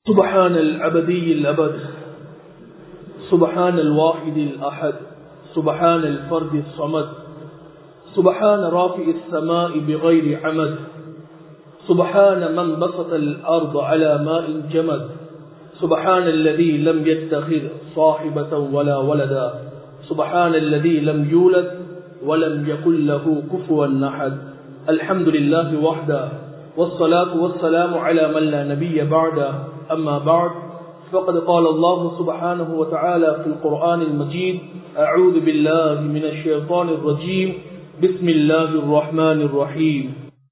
سبحان الأبدي الأبد سبحان الواحد الأحد سبحان الفرد الصمد سبحان رافع السماء بغير عمد سبحان من بسط الأرض على ماء جمد سبحان الذي لم يتخذ صاحبة ولا ولدا سبحان الذي لم يولد ولم يكن له كفوا أحد الحمد لله وحده والصلاة والسلام على من لا نبي بعده أما بعد فقد قال الله سبحانه وتعالى في القرآن المجيد أعوذ بالله من الشيطان الرجيم بسم الله الرحمن الرحيم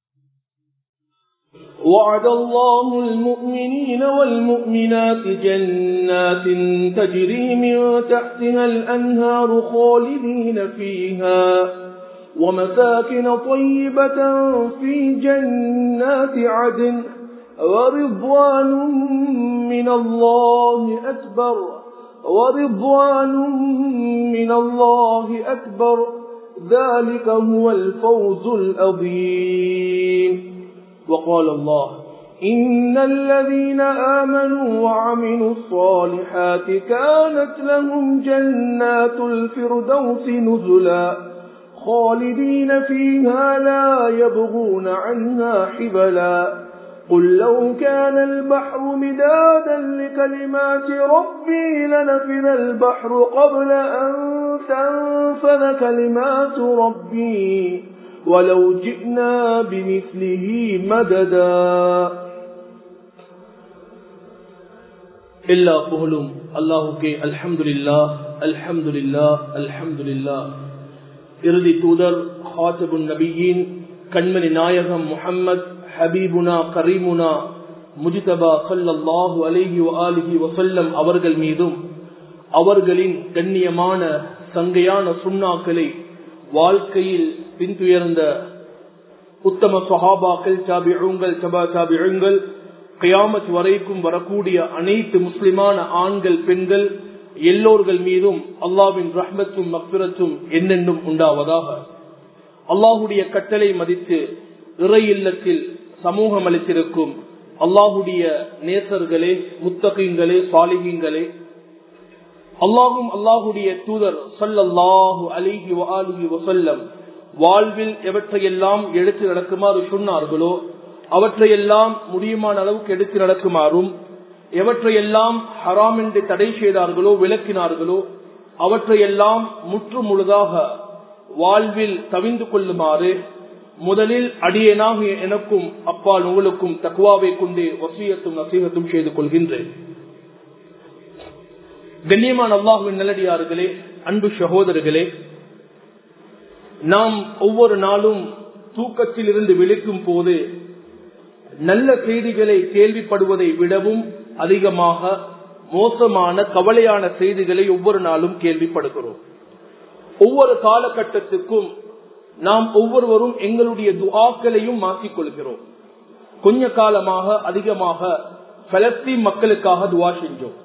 وعد الله المؤمنين والمؤمنات جنات تجري من تحتها الأنهار خالدين فيها ومساكن طيبة في جنات عدن ورضوان من الله أكبر ورضوان من الله أكبر ذلك هو الفوز الأظيم وقال الله إن الذين آمنوا وعملوا الصالحات كانت لهم جنات الفردوس نزلا خالدين فيها لا يبغون عنها حبلا قل لو كان البحر مدادا لكلمات ربي لنفذ البحر قبل أن تنفذ كلمات ربي ولو جئنا بمثله مددا எல்லா புகழும் அல்லாஹுக்கே அல்ஹம்துலில்லா அல்ஹம்துலில்லா அல்ஹம்துலில்லா இறுதி தூதர் ஹாத்தபுன் நபியின் கண்மணி நாயகம் முஹம்மத் ஹபீபுனா கரீமுனா முஜிதபா சல்லாஹு அலிஹி அலிஹி வசல்லம் அவர்கள் மீதும் அவர்களின் கண்ணியமான சங்கையான சுண்ணாக்களை வாழ்க்கையில் பின்துயர்ந்த உத்தம சஹாபாக்கள் சாபிழுங்கள் சபா சாபிழுங்கள் கயாமத் வரைக்கும் வரக்கூடிய அனைத்து முஸ்லிமான ஆண்கள் பெண்கள் எல்லோர்கள் மீதும் அல்லாவின் ரஹ்மத்தும் மக்பிரத்தும் என்னென்னும் உண்டாவதாக அல்லாஹுடைய கட்டளை மதித்து இறை இல்லத்தில் சமூகம் அளித்திருக்கும் அல்லாஹுடைய நேசர்களே முத்தகங்களே சாலிகங்களே அல்லாஹும் அல்லாஹுடைய தூதர் சல்லல்லாஹு அலிஹி அலிஹி வசல்லம் வாழ்வில் எவற்றையெல்லாம் எடுத்து நடக்குமாறு சொன்னார்களோ அவற்றையெல்லாம் முடியுமான அளவுக்கு எடுத்து நடக்குமாறும் எவற்றையெல்லாம் ஹராம் என்று தடை செய்தார்களோ விளக்கினார்களோ அவற்றையெல்லாம் முற்று முழுதாக வாழ்வில் தவிந்து கொள்ளுமாறு முதலில் அடியனாக எனக்கும் அப்பால் உங்களுக்கும் தக்குவாவை கொண்டு வசியத்தும் நசீகத்தும் செய்து கொள்கின்றேன் கண்ணியமான அல்லாஹுவின் நல்லடியார்களே அன்பு சகோதரர்களே நாம் ஒவ்வொரு நாளும் தூக்கத்தில் இருந்து விழிக்கும் போது நல்ல செய்திகளை கேள்விப்படுவதை விடவும் அதிகமாக மோசமான கவலையான செய்திகளை ஒவ்வொரு நாளும் கேள்விப்படுகிறோம் ஒவ்வொரு காலகட்டத்துக்கும் நாம் ஒவ்வொருவரும் எங்களுடைய துஆக்களையும் மாற்றிக் கொள்கிறோம் கொஞ்ச காலமாக அதிகமாக பலஸ்தீன் மக்களுக்காக துவா செஞ்சோம்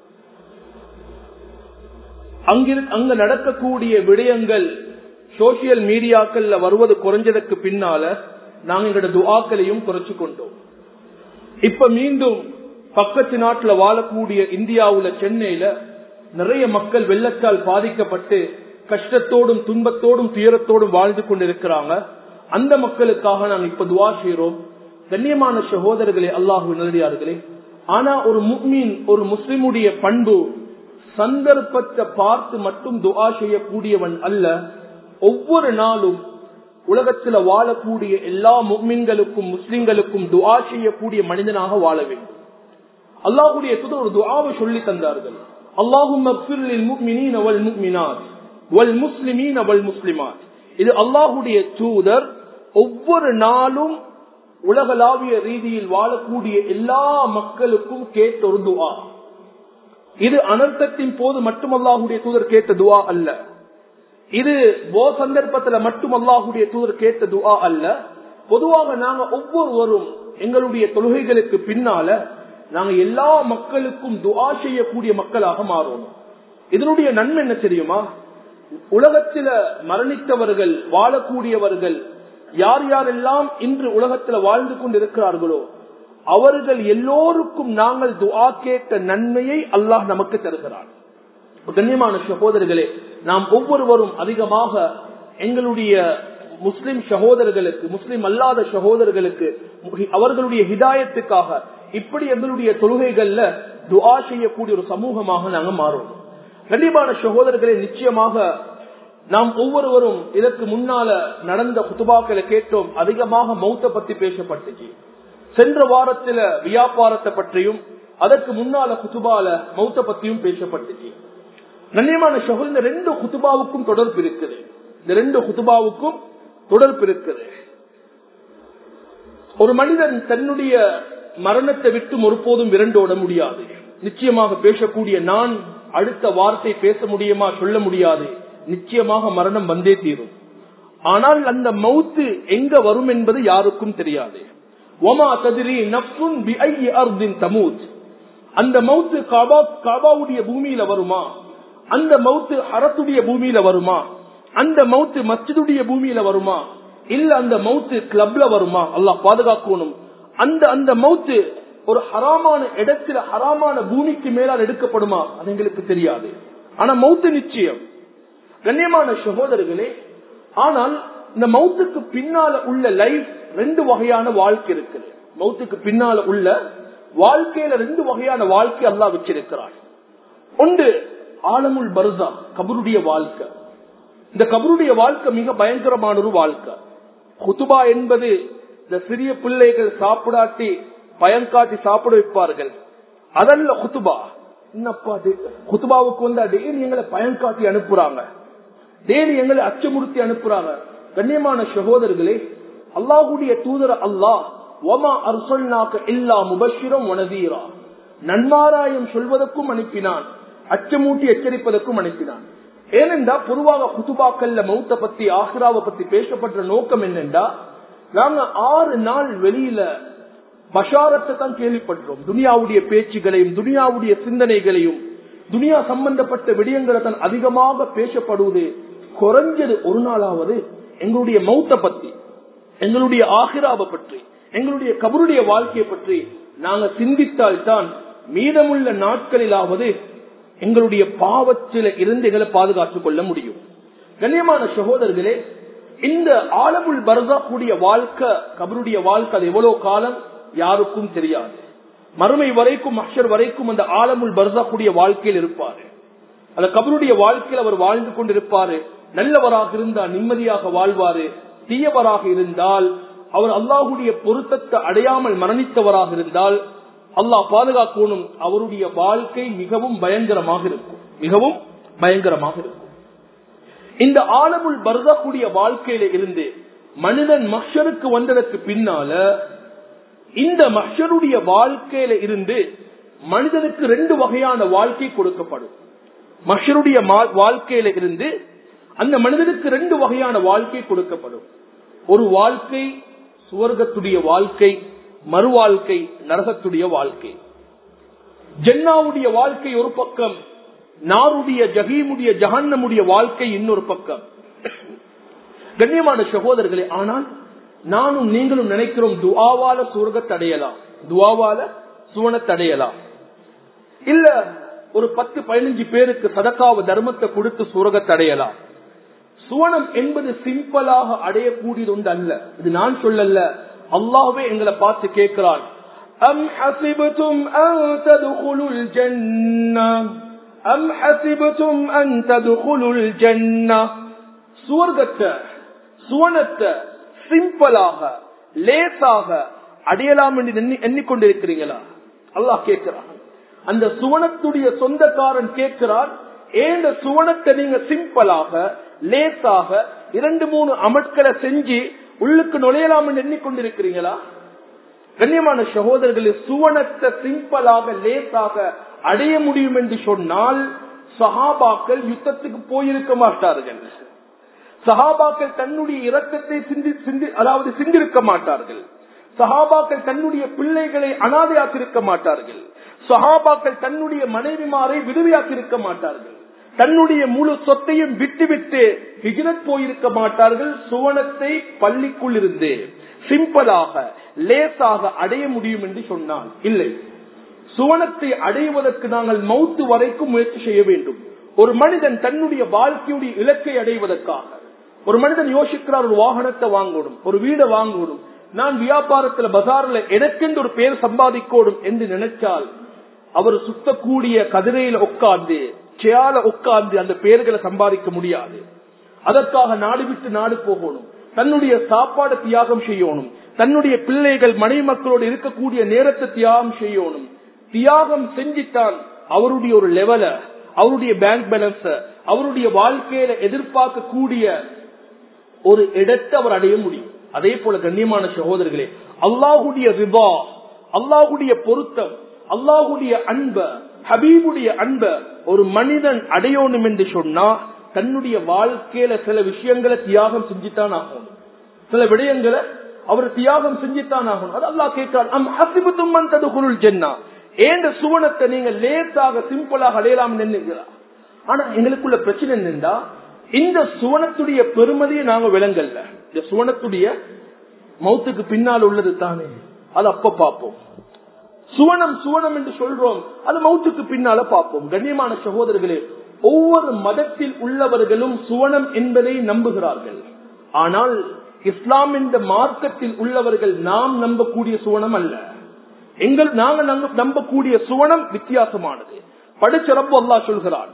அங்கிரு அங்க நடக்கக்கூடிய விடயங்கள் சோசியல் மீடியாக்கள்ல வருவது குறைஞ்சதுக்கு பின்னால நாங்க எங்களோட துஆக்களையும் குறைச்சு கொண்டோம் இப்ப மீண்டும் பக்கத்து நாட்டுல வாழக்கூடிய இந்தியாவுல சென்னையில நிறைய மக்கள் வெள்ளத்தால் பாதிக்கப்பட்டு கஷ்டத்தோடும் துன்பத்தோடும் துயரத்தோடும் வாழ்ந்து கொண்டிருக்கிறாங்க அந்த மக்களுக்காக நாங்க இப்ப துவா செய்யறோம் கண்ணியமான சகோதரர்களே அல்லாஹு நல்லடியார்களே ஆனா ஒரு முக்மீன் ஒரு முஸ்லிமுடைய பண்பு சந்தர்ப்பத்தை பார்த்து மட்டும் துவா செய்யக்கூடியவன் அல்ல ஒவ்வொரு நாளும் உலகத்துல வாழக்கூடிய எல்லா முக்மீன்களுக்கும் முஸ்லிம்களுக்கும் துவா செய்யக்கூடிய மனிதனாக வாழ வேண்டும் அல்லாஹுடைய ஒரு துவாவை சொல்லி தந்தார்கள் அல்லாஹும் இது அல்லாஹுடைய தூதர் ஒவ்வொரு நாளும் உலகளாவிய ரீதியில் வாழக்கூடிய எல்லா மக்களுக்கும் கேட்ட ஒரு துவா இது அனர்த்தத்தின் போது மட்டும் அல்லாஹுடைய தூதர் கேட்ட துவா அல்ல இது ஓ சந்தர்ப்பத்துல மட்டும் அல்லாஹுடைய தூதர் கேட்ட துவா அல்ல பொதுவாக நாங்க ஒவ்வொருவரும் எங்களுடைய தொழுகைகளுக்கு பின்னால நாங்க எல்லா மக்களுக்கும் துவா செய்யக்கூடிய மக்களாக மாறணும் இதனுடைய நன்மை என்ன தெரியுமா உலகத்தில மரணித்தவர்கள் வாழக்கூடியவர்கள் யார் யாரெல்லாம் இன்று உலகத்துல வாழ்ந்து கொண்டிருக்கிறார்களோ அவர்கள் எல்லோருக்கும் நாங்கள் துஆ கேட்ட நன்மையை அல்லாஹ் நமக்கு தருகிறான் கண்ணியமான சகோதரர்களே நாம் ஒவ்வொருவரும் அதிகமாக எங்களுடைய முஸ்லிம் சகோதரர்களுக்கு முஸ்லிம் அல்லாத சகோதரர்களுக்கு அவர்களுடைய ஹிதாயத்துக்காக இப்படி எங்களுடைய தொழுகைகள்ல துஆ செய்யக்கூடிய ஒரு சமூகமாக நாங்கள் மாறுவோம் கண்டிப்பான சகோதரர்களே நிச்சயமாக நாம் ஒவ்வொருவரும் இதற்கு முன்னால நடந்த குத்துபாக்களை கேட்டோம் அதிகமாக மௌத்த பத்தி பேசப்பட்டுச்சு சென்ற வாரத்துல வியாபாரத்தை பற்றியும் அதற்கு முன்னால குத்துபால மௌத்த பத்தியும் பேசப்பட்டுச்சு கண்ணியமான சகோதரர் இந்த ரெண்டு குத்துபாவுக்கும் தொடர்பு இருக்குது இந்த ரெண்டு குத்துபாவுக்கும் தொடர்பு இருக்குது ஒரு மனிதன் தன்னுடைய மரணத்தை விட்டு ஒருபோதும் விரண்டோட முடியாது நிச்சயமாக பேசக்கூடிய நான் அடுத்த வார்த்தை பேச முடியுமா சொல்ல முடியாது நிச்சயமாக மரணம் வந்தே தீரும் ஆனால் அந்த மவுத்து எங்க வரும் என்பது யாருக்கும் தெரியாது ஒமா கதிரி நப்சுன் பி ஐ அர்தின் தமூத் அந்த மவுத்து காபா காபாவுடைய பூமியில வருமா அந்த மவுத்து ஹரத்துடைய பூமியில வருமா அந்த மவுத்து மஸ்ஜிதுடைய பூமியில வருமா இல்ல அந்த மவுத்து கிளப்ல வருமா அல்லாஹ் பாதுகாக்கணும் அந்த அந்த மவுத்து ஒரு ஹராமான இடத்துல ஹராமான பூமிக்கு மேலால் எடுக்கப்படுமா அது எங்களுக்கு தெரியாது ஆனா மவுத்து நிச்சயம் கண்ணியமான சகோதரர்களே ஆனால் இந்த மவுத்துக்கு பின்னால உள்ள லைஃப் ரெண்டு வகையான வாழ்க்கை இருக்குது மவுத்துக்கு பின்னால உள்ள வாழ்க்கையில ரெண்டு வகையான வாழ்க்கை அல்லா வச்சிருக்கிறார் ஒன்று ஆலமுல் பர்சா கபருடைய வாழ்க்கை இந்த கபருடைய வாழ்க்கை மிக பயங்கரமான ஒரு வாழ்க்கை குத்துபா என்பது இந்த சிறிய பிள்ளைகள் சாப்பிடாட்டி பயன்காட்டி சாப்பிட வைப்பார்கள் அதல்ல குத்துபா என்னப்பா குத்துபாவுக்கு வந்தா டெய்லி எங்களை பயன்காட்டி அனுப்புறாங்க டெய்லி எங்களை அச்சமுறுத்தி அனுப்புறாங்க கண்ணியமான சகோதரர்களே அல்லாஹுடைய தூதர அல்லாஹ் ஒமா அர்சல்னாக்க இல்லா முபஷிரம் உனதீரா நன்மாராயம் சொல்வதற்கும் அனுப்பினான் அச்சமூட்டி எச்சரிப்பதற்கும் அனுப்பினான் ஏனென்றா பொதுவாக குத்துபாக்கல்ல மௌத்த பத்தி ஆஹ்ராவை பத்தி பேசப்பட்ட நோக்கம் என்னென்றா நாங்க ஆறு நாள் வெளியில பஷாரத்தை தான் கேள்விப்பட்டோம் துனியாவுடைய பேச்சுகளையும் துனியாவுடைய சிந்தனைகளையும் துனியா சம்பந்தப்பட்ட விடயங்களை தான் அதிகமாக பேசப்படுவது குறைஞ்சது ஒரு நாளாவது எங்களுடைய மௌத்த பத்தி எங்களுடைய ஆஹிராவை பற்றி எங்களுடைய கபருடைய வாழ்க்கையை பற்றி நாங்க சிந்தித்தால் தான் மீதமுள்ள நாட்களிலாவது எங்களுடைய பாவத்தில இருந்து எங்களை பாதுகாத்துக் கொள்ள முடியும் கண்ணியமான சகோதரர்களே இந்த ஆலமுல் பரதா கூடிய வாழ்க்கை கபருடைய வாழ்க்கை அது எவ்வளவு காலம் யாருக்கும் தெரியாது மறுமை வரைக்கும் அஷர் வரைக்கும் அந்த ஆலமுல் பரதா கூடிய வாழ்க்கையில் இருப்பாரு அந்த கபருடைய வாழ்க்கையில் அவர் வாழ்ந்து கொண்டிருப்பாரு நல்லவராக இருந்தால் நிம்மதியாக வாழ்வாரு தீயவராக இருந்தால் அவர் அல்லாஹுடைய பொருத்தத்தை அடையாமல் மரணித்தவராக இருந்தால் அல்லாஹ் பாதுகாக்கணும் அவருடைய வாழ்க்கை மிகவும் பயங்கரமாக இருக்கும் மிகவும் பயங்கரமாக இருக்கும் இந்த ஆலமுல் பர்தக்கூடிய வாழ்க்கையில இருந்து மனிதன் மஷருக்கு வந்ததற்கு பின்னால இந்த மஷருடைய வாழ்க்கையில இருந்து மனிதனுக்கு ரெண்டு வகையான வாழ்க்கை கொடுக்கப்படும் மஷருடைய வாழ்க்கையில இருந்து அந்த மனிதனுக்கு ரெண்டு வகையான வாழ்க்கை கொடுக்கப்படும் ஒரு வாழ்க்கை சுவர்க்கத்துடைய வாழ்க்கை மறு வாழ்க்கை நரகத்துடைய வாழ்க்கை ஜென்னாவுடைய வாழ்க்கை ஒரு பக்கம் நாருடைய ஜகீமுடைய ஜஹன்னமுடைய வாழ்க்கை இன்னொரு பக்கம் கண்ணியமான சகோதரர்களே ஆனால் நானும் நீங்களும் நினைக்கிறோம் துவாவால சுவர்க்கத்தை அடையலாம் துவாவால சுவனத்தை அடையலாம் இல்ல ஒரு பத்து பதினஞ்சு பேருக்கு சதக்காவ தர்மத்தை கொடுத்து சுவர்க்கத்தை அடையலாம் சுவனம் என்பது சிம்பிளாக அடையக்கூடியது ஒன்று அல்ல இது நான் சொல்லல அல்லாஹ்வே எங்களை பார்த்து கேட்கிறான் அம் ஹசிபத்தும் அன் ததுகுலுல் ஜன்னா அம் ஹசிபத்தும் அன் ததுகுலுல் ஜன்னா சுவர்க்கத்தை சுவனத்தை சிம்பிளாக லேசாக அடையலாம் என்று எண்ணி எண்ணிக்கொண்டிருக்கிறீங்களா அல்லாஹ் கேட்கிறான் அந்த சுவனத்துடைய சொந்தக்காரன் கேட்கிறான் ஏந்த சுவனத்தை நீங்க சிம்பிளாக லேசாக இரண்டு மூணு அமட்களை செஞ்சு உள்ளுக்கு நுழையலாம் என்று எண்ணிக்கொண்டிருக்கிறீங்களா கண்ணியமான சகோதரர்களே சுவனத்தை சிம்பிளாக லேசாக அடைய முடியும் என்று சொன்னால் சஹாபாக்கள் யுத்தத்துக்கு போயிருக்க மாட்டார்கள் சஹாபாக்கள் தன்னுடைய இரக்கத்தை சிந்தி சிந்தி அதாவது சிந்திருக்க மாட்டார்கள் சஹாபாக்கள் தன்னுடைய பிள்ளைகளை அனாதையாக்கிருக்க மாட்டார்கள் சஹாபாக்கள் தன்னுடைய மனைவிமாரை விடுவியாக்கிருக்க மாட்டார்கள் தன்னுடைய முழு சொத்தையும் விட்டுவிட்டு ஹிஜ்ரத் போயிருக்க மாட்டார்கள் சுவனத்தை பள்ளிக்குள் இருந்து சிம்பிளாக லேசாக அடைய முடியும் என்று சொன்னால் இல்லை சுவனத்தை அடைவதற்கு நாங்கள் மௌத்து வரைக்கும் முயற்சி செய்ய வேண்டும் ஒரு மனிதன் தன்னுடைய வாழ்க்கையுடைய இலக்கை அடைவதற்காக ஒரு மனிதன் யோசிக்கிறார் ஒரு வாகனத்தை வாங்கணும் ஒரு வீடை வாங்கணும் நான் வியாபாரத்துல பஜார்ல எனக்கென்று ஒரு பேர் சம்பாதிக்கணும் என்று நினைச்சால் அவர் சுத்தக்கூடிய கதிரையில உட்கார்ந்து சேல உட்கார்ந்து அந்த பேர்களை சம்பாதிக்க முடியாது அதற்காக நாடு விட்டு நாடு போகணும் தன்னுடைய சாப்பாடு தியாகம் செய்யணும் தன்னுடைய பிள்ளைகள் மனைவி மக்களோடு இருக்கக்கூடிய நேரத்தை தியாகம் செய்யணும் தியாகம் செஞ்சுத்தான் அவருடைய ஒரு லெவல அவருடைய பேங்க் பேலன்ஸ அவருடைய வாழ்க்கையில எதிர்பார்க்கக்கூடிய ஒரு இடத்தை அவர் அடைய முடியும் அதே போல கண்ணியமான சகோதரர்களே அல்லாஹுடைய ரிபா அல்லாஹுடைய பொருத்தம் அல்லாஹுடைய அன்ப ஹபீபுடைய அன்ப ஒரு மனிதன் அடையணும் என்று சொன்னா தன்னுடைய வாழ்க்கையில சில விஷயங்களை தியாகம் செஞ்சுத்தான் ஆகணும் சில விடயங்களை அவர் தியாகம் செஞ்சுத்தான் ஆகணும் அது அல்லா கேட்கிறான் அம் ஹசிபுத்தும் ததுகுருள் ஜென்னா ஏந்த சுவனத்தை நீங்க லேசாக சிம்பிளாக அடையலாம் நின்னுங்களா ஆனா எங்களுக்குள்ள பிரச்சனை என்னண்டா இந்த சுவனத்துடைய பெருமதியை நாங்க விளங்கல்ல இந்த சுவனத்துடைய மௌத்துக்கு பின்னால் உள்ளது தானே அது அப்ப பார்ப்போம் சுவனம் சுவனம் என்று சொல்றோம் அது மௌத்துக்கு பின்னால பார்ப்போம் கண்ணியமான சகோதரர்களே ஒவ்வொரு மதத்தில் உள்ளவர்களும் சுவனம் என்பதை நம்புகிறார்கள் ஆனால் இஸ்லாம் என்ற மார்க்கத்தில் உள்ளவர்கள் நாம் நம்பக்கூடிய சுவனம் அல்ல எங்கள் நாங்க நம்பக்கூடிய சுவனம் வித்தியாசமானது படிச்ச ரப்பு அல்லா சொல்கிறான்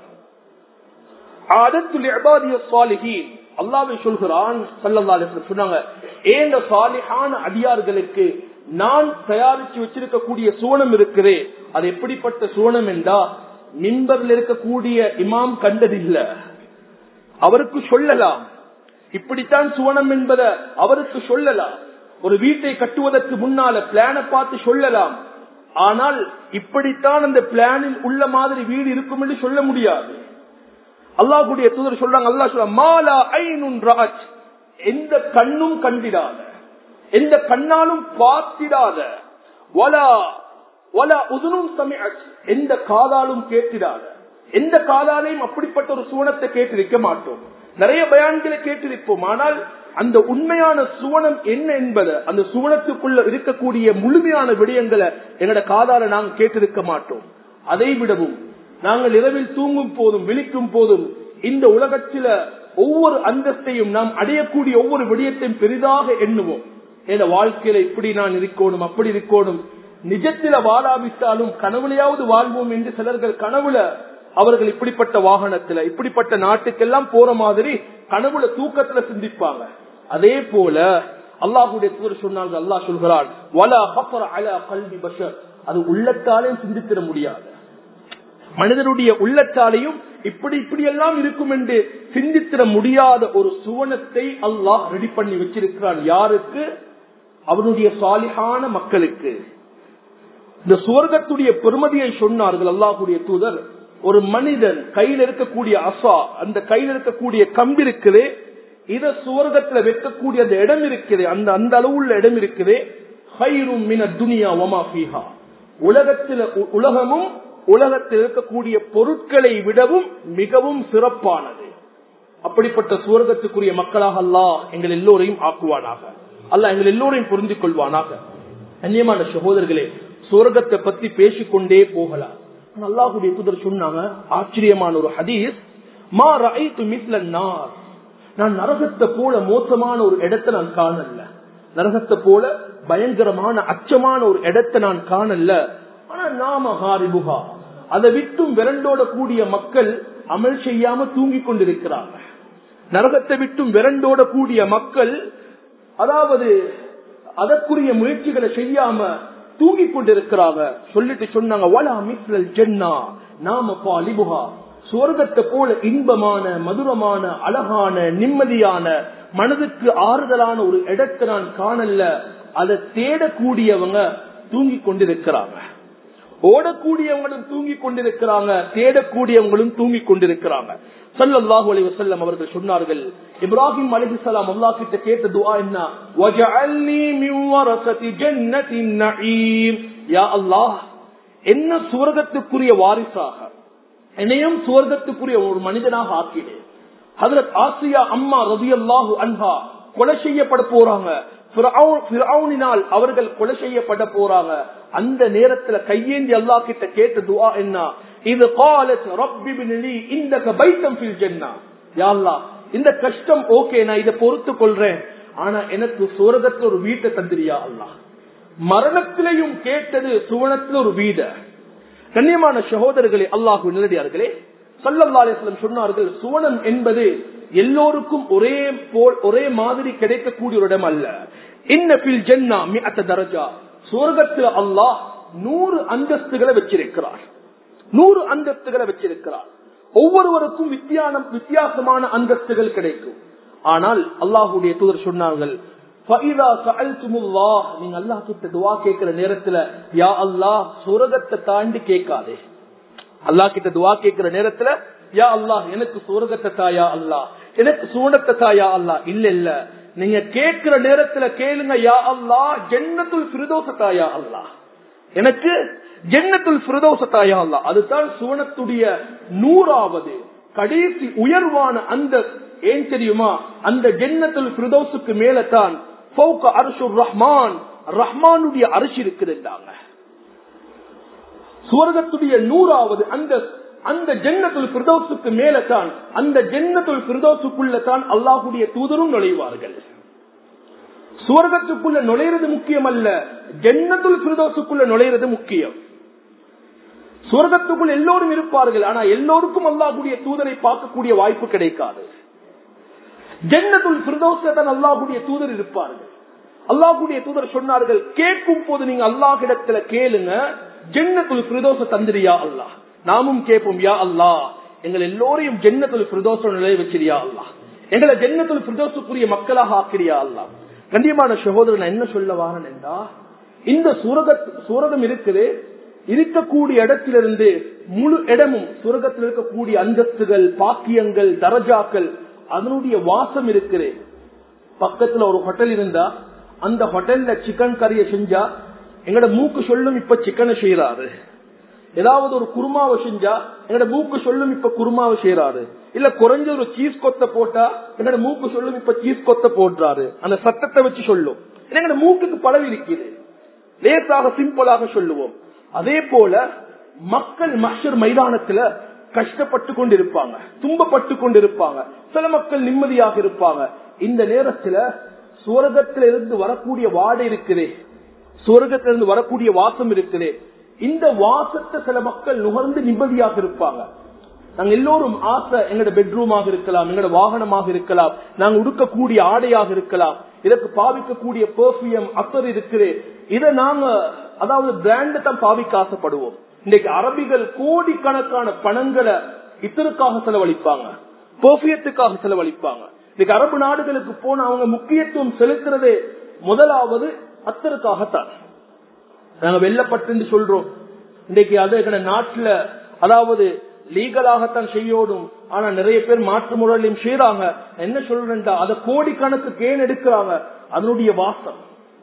அல்லாவை சொல்கிறான் சொன்னாங்க ஏந்த சாலிஹான அடியார்களுக்கு நான் தயாரிச்சு வச்சிருக்கக்கூடிய சுவனம் இருக்கிறே அது எப்படிப்பட்ட சுவனம் என்றா மின்பரில் இருக்கக்கூடிய இமாம் கண்டதில்ல அவருக்கு சொல்லலாம் இப்படித்தான் சுவனம் என்பதை அவருக்கு சொல்லலாம் ஒரு வீட்டை கட்டுவதற்கு முன்னால பிளான பார்த்து சொல்லலாம் ஆனால் இப்படித்தான் அந்த பிளானில் உள்ள மாதிரி வீடு இருக்கும் என்று சொல்ல முடியாது அல்லாஹுடைய தூதர் சொல்றாங்க அல்லா சொல்ல மாலா ஐநுன் ராஜ் எந்த கண்ணும் கண்டிடாத எந்த கண்ணாலும் பார்த்திடாத வலா வலா உதனும் சமயச் எந்த காதாலும் கேட்டிடாத எந்த காதாலையும் அப்படிப்பட்ட ஒரு சுவனத்தை கேட்டிருக்க மாட்டோம் நிறைய பயான்களை கேட்டிருப்போம் ஆனால் அந்த உண்மையான சுவனம் என்ன என்பதை அந்த சுவனத்துக்குள்ள இருக்கக்கூடிய முழுமையான விடயங்களை எங்கட காதால நாங்கள் கேட்டிருக்க மாட்டோம் அதை விடவும் நாங்கள் இரவில் தூங்கும் போதும் விழிக்கும் போதும் இந்த உலகத்தில ஒவ்வொரு அந்தஸ்தையும் நாம் அடையக்கூடிய ஒவ்வொரு விடயத்தையும் பெரிதாக எண்ணுவோம் என் வாழ்க்கையில இப்படி நான் இருக்கணும் அப்படி இருக்கணும் நிஜத்தில வாழாவிட்டாலும் கனவுலையாவது வாழ்வோம் என்று சிலர்கள் கனவுல அவர்கள் இப்படிப்பட்ட வாகனத்துல இப்படிப்பட்ட நாட்டுக்கெல்லாம் போற மாதிரி கனவுல தூக்கத்துல சிந்திப்பாங்க அதே போல அல்லாஹுடைய தூதர் சொன்னாங்க அல்லாஹ் சொல்கிறான் வலா ஹஃபர அலா கல்வி பஷர் அது உள்ளத்தாலே சிந்தித்திட முடியாது மனிதனுடைய உள்ளத்தாலையும் இப்படி இப்படி எல்லாம் இருக்கும் என்று சிந்தித்திட முடியாத ஒரு சுவனத்தை அல்லாஹ் ரெடி பண்ணி வச்சிருக்கிறான் யாருக்கு அவனுடைய சாலிகான மக்களுக்கு இந்த சுவர்க்கத்துடைய பெருமதியை சொன்னார்கள் அல்லாஹுடைய தூதர் ஒரு மனிதன் கையில் இருக்கக்கூடிய அசா அந்த கையில் இருக்கக்கூடிய கம்பி இருக்குது இத சுவர்க்கத்துல வைக்கக்கூடிய அந்த இடம் இருக்குது அந்த அந்த அளவுள்ள இடம் இருக்குது ஹைரும் மின துனியா ஒமா ஃபீஹா உலகத்தில் உலகமும் உலகத்தில் இருக்கக்கூடிய பொருட்களை விடவும் மிகவும் சிறப்பானது அப்படிப்பட்ட சுவர்க்கத்துக்குரிய மக்களாக அல்லாஹ் எங்கள் எல்லோரையும் ஆக்குவானாக அல்லாஹ் எங்கள் எல்லோரையும் புரிந்து கொள்வானாக கண்ணியமான சகோதரர்களே சுவர்க்கத்தை பத்தி பேசிக்கொண்டே போகலாம் அல்லாஹுடைய தூதர் சொன்னாங்க ஆச்சரியமான ஒரு ஹதீஸ் மா ரைத்து மிஸ்ல நார் நான் நரகத்தை போல மோசமான ஒரு இடத்தை நான் காணல நரகத்தை போல பயங்கரமான அச்சமான ஒரு இடத்தை நான் காணல ஆனா நாம ஹாரிபுகா அதை விட்டும் விரண்டோட கூடிய மக்கள் அமல் செய்யாம தூங்கி கொண்டிருக்கிறாங்க நரகத்தை விட்டும் விரண்டோட கூடிய மக்கள் அதாவது அதற்குரிய முயற்சிகளை செய்யாம தூங்கி கொண்டிருக்கிறாங்க சொல்லிட்டு சொன்னாங்க வலா மிஸ்லல் ஜென்னா நாம பாலிபுகா சுவர்க்கத்தை போல இன்பமான மதுரமான அழகான நிம்மதியான மனதுக்கு ஆறுதலான ஒரு இடத்தை நான் காணல அதை தேடக்கூடியவங்க தூங்கி கொண்டிருக்கிறாங்க ஓடக்கூடியவங்களும் தூங்கி கொண்டிருக்கிறாங்க தேடக்கூடியவங்களும் தூங்கி கொண்டிருக்கிறாங்க சல்லாஹூ அலி வசல்லம் அவர்கள் சொன்னார்கள் இப்ராஹிம் அலிஹலாம் அல்லா கிட்ட கேட்ட துவா என்ன என்ன சுவர்க்கத்துக்குரிய வாரிசாக என்னையும் சுவர்க்கத்துக்குரிய ஒரு மனிதனாக ஆக்கினேன் ஹதரத் ஆசியா அம்மா ரவி அல்லாஹு அன்ஹா கொலை செய்யப்பட போறாங்க ஃபிரௌனினால் அவர்கள் கொலை செய்யப்பட போறாங்க அந்த நேரத்துல கையேந்தி அல்லாஹ் கிட்ட கேட்ட துஆ என்ன இது قالت رب ابن لي عندك بيتا في الجنه يا الله இந்த கஷ்டம் ஓகே நான் இதை பொறுத்து கொள்றேன் ஆனா எனக்கு சுவர்க்கத்துல ஒரு வீட்டை தந்திரியா அல்லாஹ் மரணத்திலையும் கேட்டது சுவனத்துல ஒரு வீட கண்ணியமான சகோதரர்களே அல்லாஹு நிலடியார்களே சல்லல்லா அலிஸ்லம் சொன்னார்கள் சுவனம் என்பது எல்லோருக்கும் ஒரே போல் ஒரே மாதிரி கிடைக்கக்கூடிய ஒரு இடம் அல்ல இன்னபில் ஜென்னா மிஅத்த தரஜா சுவர்க்கத்தில் அல்லாஹ் நூறு அந்தஸ்துகளை வச்சிருக்கிறார் நூறு அந்தஸ்துகளை வச்சிருக்கிறார் ஒவ்வொருவருக்கும் வித்தியானம் வித்தியாசமான அந்தஸ்துகள் கிடைக்கும் ஆனால் அல்லாஹுடைய தூதர் சொன்னார்கள் நீங்க அல்லாஹ் கிட்ட துவா கேட்கிற நேரத்துல யா அல்லாஹ் சுரகத்தை தாண்டி கேட்காதே அல்லாஹ் கிட்ட துவா கேட்கிற நேரத்துல யா அல்லாஹ் எனக்கு சுரகத்தை தாயா அல்லாஹ் எனக்கு சூனத்தை தாயா அல்லாஹ் இல்ல இல்ல நீங்க கேட்கிற நேரத்துல கேளுங்க யா அல்லாஹ் ஜென்னத்துல் பிரதோஷ தாயா அல்லாஹ் எனக்கு ஜென்னத்துல் பிரதோஷ தாயா அல்லாஹ் அதுதான் சுவனத்துடைய நூறாவது கடைசி உயர்வான அந்த ஏன் தெரியுமா அந்த ஜென்னத்துல் பிரதோசுக்கு மேலதான் ரஹ்மான் ரஹ்மானுடைய அரிசி இருக்குதுன்றாங்க சுவர்க்கத்துடைய நூறாவது அந்த அந்த ஜென்னத்துல் பிரதோசுக்கு மேலதான் அந்த ஜென்னத்துல் பிரதோசுக்குள்ள தான் அல்லாஹுடைய தூதரும் நுழைவார்கள் சுவர்க்கத்துக்குள்ள நுழைறது முக்கியம் அல்ல ஜென்னத்துல் பிரதோசுக்குள்ள நுழைறது முக்கியம் சுவர்க்கத்துக்குள் எல்லோரும் இருப்பார்கள் ஆனா எல்லோருக்கும் அல்லாஹுடைய தூதரை பார்க்கக்கூடிய வாய்ப்பு கிடைக்காது ஜென்னத்துல் பிரதோஷத்தான் அல்லாஹுடைய தூதர் இருப்பார்கள் அல்லாஹுடைய தூதர் சொன்னார்கள் கேட்கும் போது நீங்க அல்லாஹிடத்துல கேளுங்க ஜென்னத்துல் பிரதோஷ தந்திரியா அல்லாஹ் நாமும் கேட்போம் யா அல்லாஹ் எங்கள் எல்லோரையும் ஜென்னத்துல் பிரதோஷ நிலைய வச்சிரியா அல்லாஹ் எங்களை ஜென்னத்துல் பிரதோஷக்குரிய மக்களாக ஆக்கிரியா அல்லாஹ் கண்டியமான சகோதரன் நான் என்ன சொல்ல வாரன் என்றா இந்த சூரக சூரகம் இருக்குது இருக்கக்கூடிய இடத்திலிருந்து முழு இடமும் சுரகத்தில் இருக்கக்கூடிய அந்தஸ்துகள் பாக்கியங்கள் தரஜாக்கள் அதனுடைய வாசம் இருக்குது பக்கத்துல ஒரு ஹோட்டல் இருந்தா அந்த ஹோட்டல்ல சிக்கன் கறியை செஞ்சா எங்கட மூக்கு சொல்லும் இப்ப சிக்கனை செய்யறாரு ஏதாவது ஒரு குருமாவை செஞ்சா எங்கட மூக்கு சொல்லும் இப்ப குருமாவை செய்யறாரு இல்ல குறைஞ்ச ஒரு சீஸ் கொத்த போட்டா எங்கட மூக்கு சொல்லும் இப்ப சீஸ் கொத்த போடுறாரு அந்த சத்தத்தை வச்சு சொல்லும் எங்கட மூக்குக்கு பழவி இருக்குது லேசாக சிம்பிளாக சொல்லுவோம் அதே போல மக்கள் மஷர் மைதானத்துல கஷ்டப்பட்டு கொண்டு இருப்பாங்க துன்பப்பட்டு கொண்டு இருப்பாங்க சில மக்கள் நிம்மதியாக இருப்பாங்க இந்த நேரத்துல சுவர்க்கத்தில இருந்து வரக்கூடிய வாடை இருக்குதே சுவர்க்கத்திலிருந்து வரக்கூடிய வாசம் இருக்குதே இந்த வாசத்தை சில மக்கள் நுகர்ந்து நிம்மதியாக இருப்பாங்க நாங்க எல்லோரும் ஆசை எங்களோட பெட்ரூமாக இருக்கலாம் எங்களோட வாகனமாக இருக்கலாம் நாங்க உடுக்கக்கூடிய ஆடையாக இருக்கலாம் இதற்கு பாவிக்கக்கூடிய பெர்ஃபியம் அத்தர் இருக்குது இதை நாங்க அதாவது பிராண்ட் தான் பாவிக்க ஆசைப்படுவோம் இன்னைக்கு அரபிகள் கோடிக்கணக்கான பணங்களை இத்தருக்காக செலவழிப்பாங்க பெர்ஃபியத்துக்காக செலவழிப்பாங்க இன்னைக்கு அரபு நாடுகளுக்கு போன அவங்க முக்கியத்துவம் செலுத்துறதே முதலாவது அத்தருக்காகத்தான் நாங்க வெள்ளப்பட்டு சொல்றோம் இன்னைக்கு அது நாட்டுல அதாவது லீகலாகத்தான் செய்யோடும் ஆனா நிறைய பேர் மாற்று முறையிலும் செய்யறாங்க என்ன சொல்றேன்டா அதை கோடிக்கணக்கு கேன் எடுக்கிறாங்க அதனுடைய வாசம்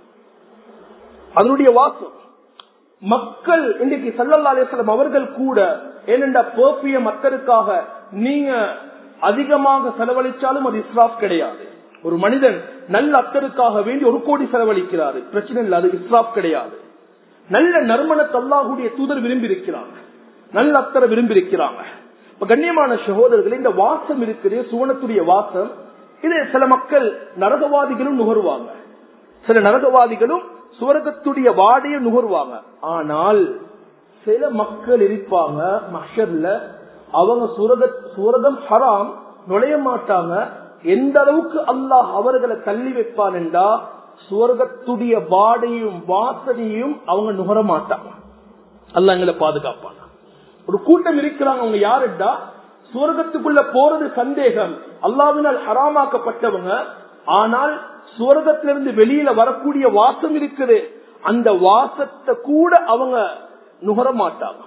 அதனுடைய வாசம் மக்கள் இன்னைக்கு சல்லல்லா அலிஸ்லாம் அவர்கள் கூட ஏனென்றா பெர்ஃபிய மக்களுக்காக நீங்க அதிகமாக செலவழிச்சாலும் அது இஸ்ராப் கிடையாது ஒரு மனிதன் நல்ல அத்தருக்காக வேண்டி ஒரு கோடி செலவழிக்கிறாரு பிரச்சனை இல்லை அது இஸ்ராப் கிடையாது நல்ல நறுமணத்தை அல்லாஹுடைய தூதர் விரும்பி இருக்கிறாங்க நல்ல அத்தரை விரும்பி இருக்கிறாங்க இப்ப கண்ணியமான சகோதரர்கள் இந்த வாசம் இருக்குது சுவனத்துடைய வாசம் இது சில மக்கள் நரகவாதிகளும் நுகர்வாங்க சில நரகவாதிகளும் சுவர்க்கத்துடைய வாடையை நுகர்வாங்க ஆனால் சில மக்கள் இருப்பாங்க மஷர்ல அவங்க சுரக சுரகம் ஹராம் நுழைய மாட்டாங்க எந்த அளவுக்கு அல்லாஹ் அவர்களை தள்ளி வைப்பான் என்றா சுவர்க்கத்துடைய வாடையும் வாசனையும் அவங்க நுகர மாட்டாங்க அல்ல எங்களை பாதுகாப்பாங்க ஒரு கூட்டம் இருக்கிறாங்க அவங்க யாருடா சுவர்க்கத்துக்குள்ள போறது சந்தேகம் அல்லாவினால் ஹராமாக்கப்பட்டவங்க ஆனால் சுவர்க்கத்திலிருந்து வெளியில வரக்கூடிய வாசம் இருக்குது அந்த வாசத்தை கூட அவங்க நுகர மாட்டாங்க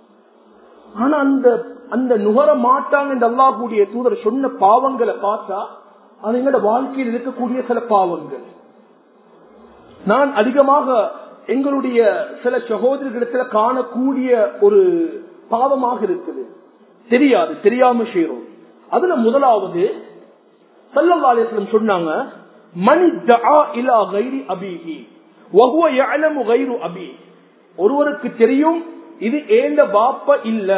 ஆனா அந்த அந்த நுகர மாட்டாங்க இந்த அல்லாஹுடைய தூதர் சொன்ன பாவங்களை பார்த்தா அது எங்களோட வாழ்க்கையில் இருக்கக்கூடிய சில பாவங்கள் நான் அதிகமாக எங்களுடைய சில சகோதரிகளிடத்துல காணக்கூடிய ஒரு பாவமாக இருக்குது தெரியாது தெரியாம செய்யறோம் அதுல முதலாவது சல்லல்லாசலம் சொன்னாங்க மணி இலா கைரி அபிஹி வஹுவ யஅலமு கைரு அபி ஒருவருக்கு தெரியும் இது ஏந்த வாப்ப இல்ல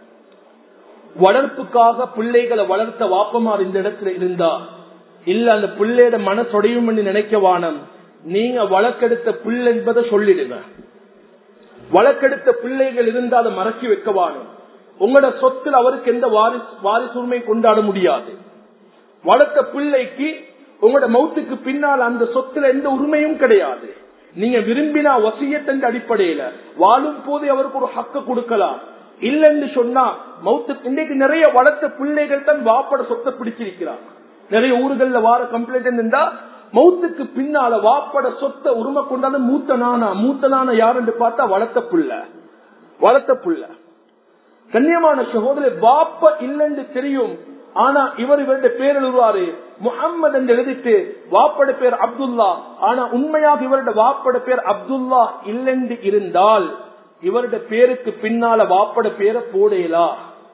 வளர்ப்புக்காக பிள்ளைகளை வளர்த்த வாப்பமார் இந்த இடத்துல இருந்தா இல்ல அந்த பிள்ளையோட மனசொடையும் நினைக்க வானம் நீங்க வழக்கெடுத்த பிள்ளை என்பதை சொல்லிடுங்க வழக்கெடுத்த பிள்ளைகள் இருந்தா அதை மறக்கி வைக்க வானம் உங்களோட சொத்தில் அவருக்கு எந்த வாரிசு வாரிசுரிமை கொண்டாட முடியாது வளர்த்த பிள்ளைக்கு உங்களோட மௌத்துக்கு பின்னால் அந்த சொத்துல எந்த உரிமையும் கிடையாது நீங்க விரும்பினா வசியத்தின் அடிப்படையில வாழும் போது அவருக்கு ஒரு ஹக்க கொடுக்கலாம் இல்லைன்னு சொன்னா மௌத்து இன்னைக்கு நிறைய வளர்த்த பிள்ளைகள் தான் வாப்பட சொத்தை பிடிச்சிருக்கிறாங்க நிறைய ஊர்கள்ல வார கம்ப்ளைண்ட் இருந்தா மௌத்துக்கு பின்னால வாப்பட சொத்தை உரிமை கொண்டாலும் மூத்த நானா மூத்த நானா யாருன்னு பார்த்தா வளர்த்த புள்ள வளர்த்த புள்ள கண்ணியமான சகோதரி வாப்ப இல்லைன்னு தெரியும் ஆனா இவர் இவருடைய பேர் எழுதுவாரு முகம்மது என்று எழுதிட்டு வாப்பட பேர் அப்துல்லா ஆனா உண்மையாக இவருடைய வாப்பட பேர் அப்துல்லா இல்லென்று இருந்தால் இவருடைய பேருக்கு பின்னால வாப்பட பேரை போடலா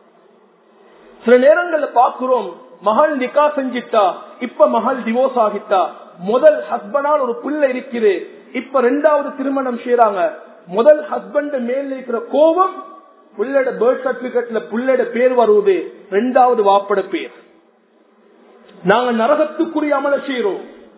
சில நேரங்கள்ல பாக்குறோம் மகள் நிக்கா செஞ்சிட்டா இப்ப மகள் டிவோர்ஸ் ஆகிட்டா முதல் ஹஸ்பண்டால் ஒரு பிள்ளை இருக்குது இப்ப ரெண்டாவது திருமணம் செய்யறாங்க முதல் ஹஸ்பண்ட் மேல இருக்கிற கோபம் புள்ளட பர்த் சர்டிபிகேட்ல புள்ளட பேர் வருவது ரெண்டாவது வாப்பட பேர் நாங்க நரகத்துக்குரிய அமல செய்யறோம்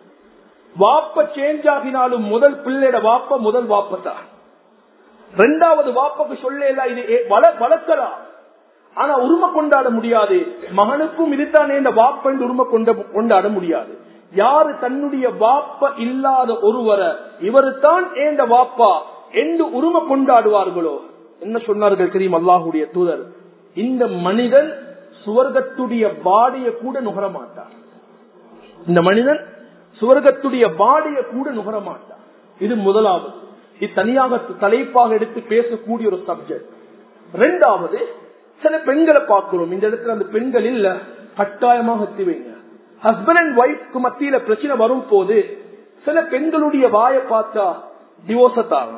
வாப்ப சேஞ்ச் ஆகினாலும் முதல் பிள்ளைட வாப்ப முதல் வாப்பத்தான் ரெண்டாவது வாப்பக்கு சொல்ல இது வளர்க்கலாம் ஆனா உரிமை கொண்டாட முடியாது மகனுக்கும் இதுதானே இந்த வாப்ப என்று உரிமை கொண்ட கொண்டாட முடியாது யாரு தன்னுடைய வாப்ப இல்லாத ஒருவரை இவரு தான் ஏந்த வாப்பா என்று உரிமை கொண்டாடுவார்களோ என்ன சொன்னார்கள் தெரியும் அல்லாஹுடைய தூதர் இந்த மனிதன் சுவர்க்கத்துடைய பாடிய கூட நுகர மாட்டார் இந்த மனிதன் சுவர்க்கத்துடைய பாடிய கூட நுகர மாட்டார் இது முதலாவது இது தனியாக தலைப்பாக எடுத்து பேசக்கூடிய ஒரு சப்ஜெக்ட் ரெண்டாவது சில பெண்களை பார்க்கிறோம் இந்த இடத்துல அந்த பெண்கள் இல்ல கட்டாயமாக திவைங்க ஹஸ்பண்ட் அண்ட் ஒய்ஃப்க்கு மத்தியில பிரச்சனை வரும் போது சில பெண்களுடைய வாயை பார்த்தா டிவோர்ஸத்தாங்க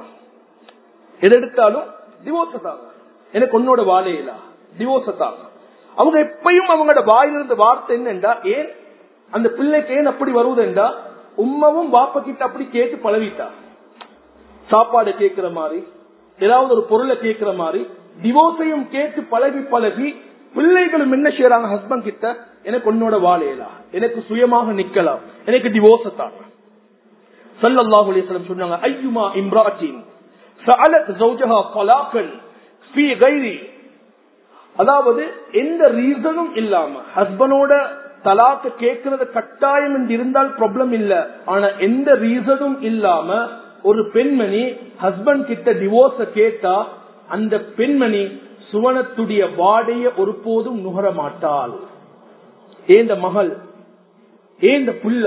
எது எடுத்தாலும் டிவோர்ஸ் தாங்க எனக்கு உன்னோட வாழையில டிவோர்ஸ் தாங்க அவங்க எப்பயும் அவங்களோட வாயிலிருந்த வார்த்தை என்னண்டா ஏன் அந்த பிள்ளைக்கு ஏன் அப்படி வருவதுண்டா உம்மவும் பாப்ப கிட்ட அப்படி கேட்டு பழவிட்டா சாப்பாடு கேட்கிற மாதிரி ஏதாவது ஒரு பொருளை கேட்கிற மாதிரி டிவோர்ஸையும் கேட்டு பழகி பழகி பிள்ளைகளும் என்ன செய்யறாங்க ஹஸ்பண்ட் கிட்ட எனக்கு உன்னோட வாழையலா எனக்கு சுயமாக நிக்கலாம் எனக்கு டிவோர்ஸ் தாங்க சல்லாஹூ அலிஸ்லம் சொன்னாங்க ஐயுமா இம்ராட்டின் சஅலத் ஜௌஜஹா தலாகன் ஃபீ கைரி அதாவது எந்த ரீசனும் இல்லாம ஹஸ்பண்டோட தலாக்க கேட்கறது கட்டாயம் என்று இருந்தால் ப்ராப்ளம் இல்ல ஆனா எந்த ரீசனும் இல்லாம ஒரு பெண்மணி ஹஸ்பண்ட் கிட்ட டிவோர்ஸ கேட்டா அந்த பெண்மணி சுவனத்துடைய வாடைய ஒருபோதும் நுகர மாட்டாள் ஏந்த மகள் ஏந்த புள்ள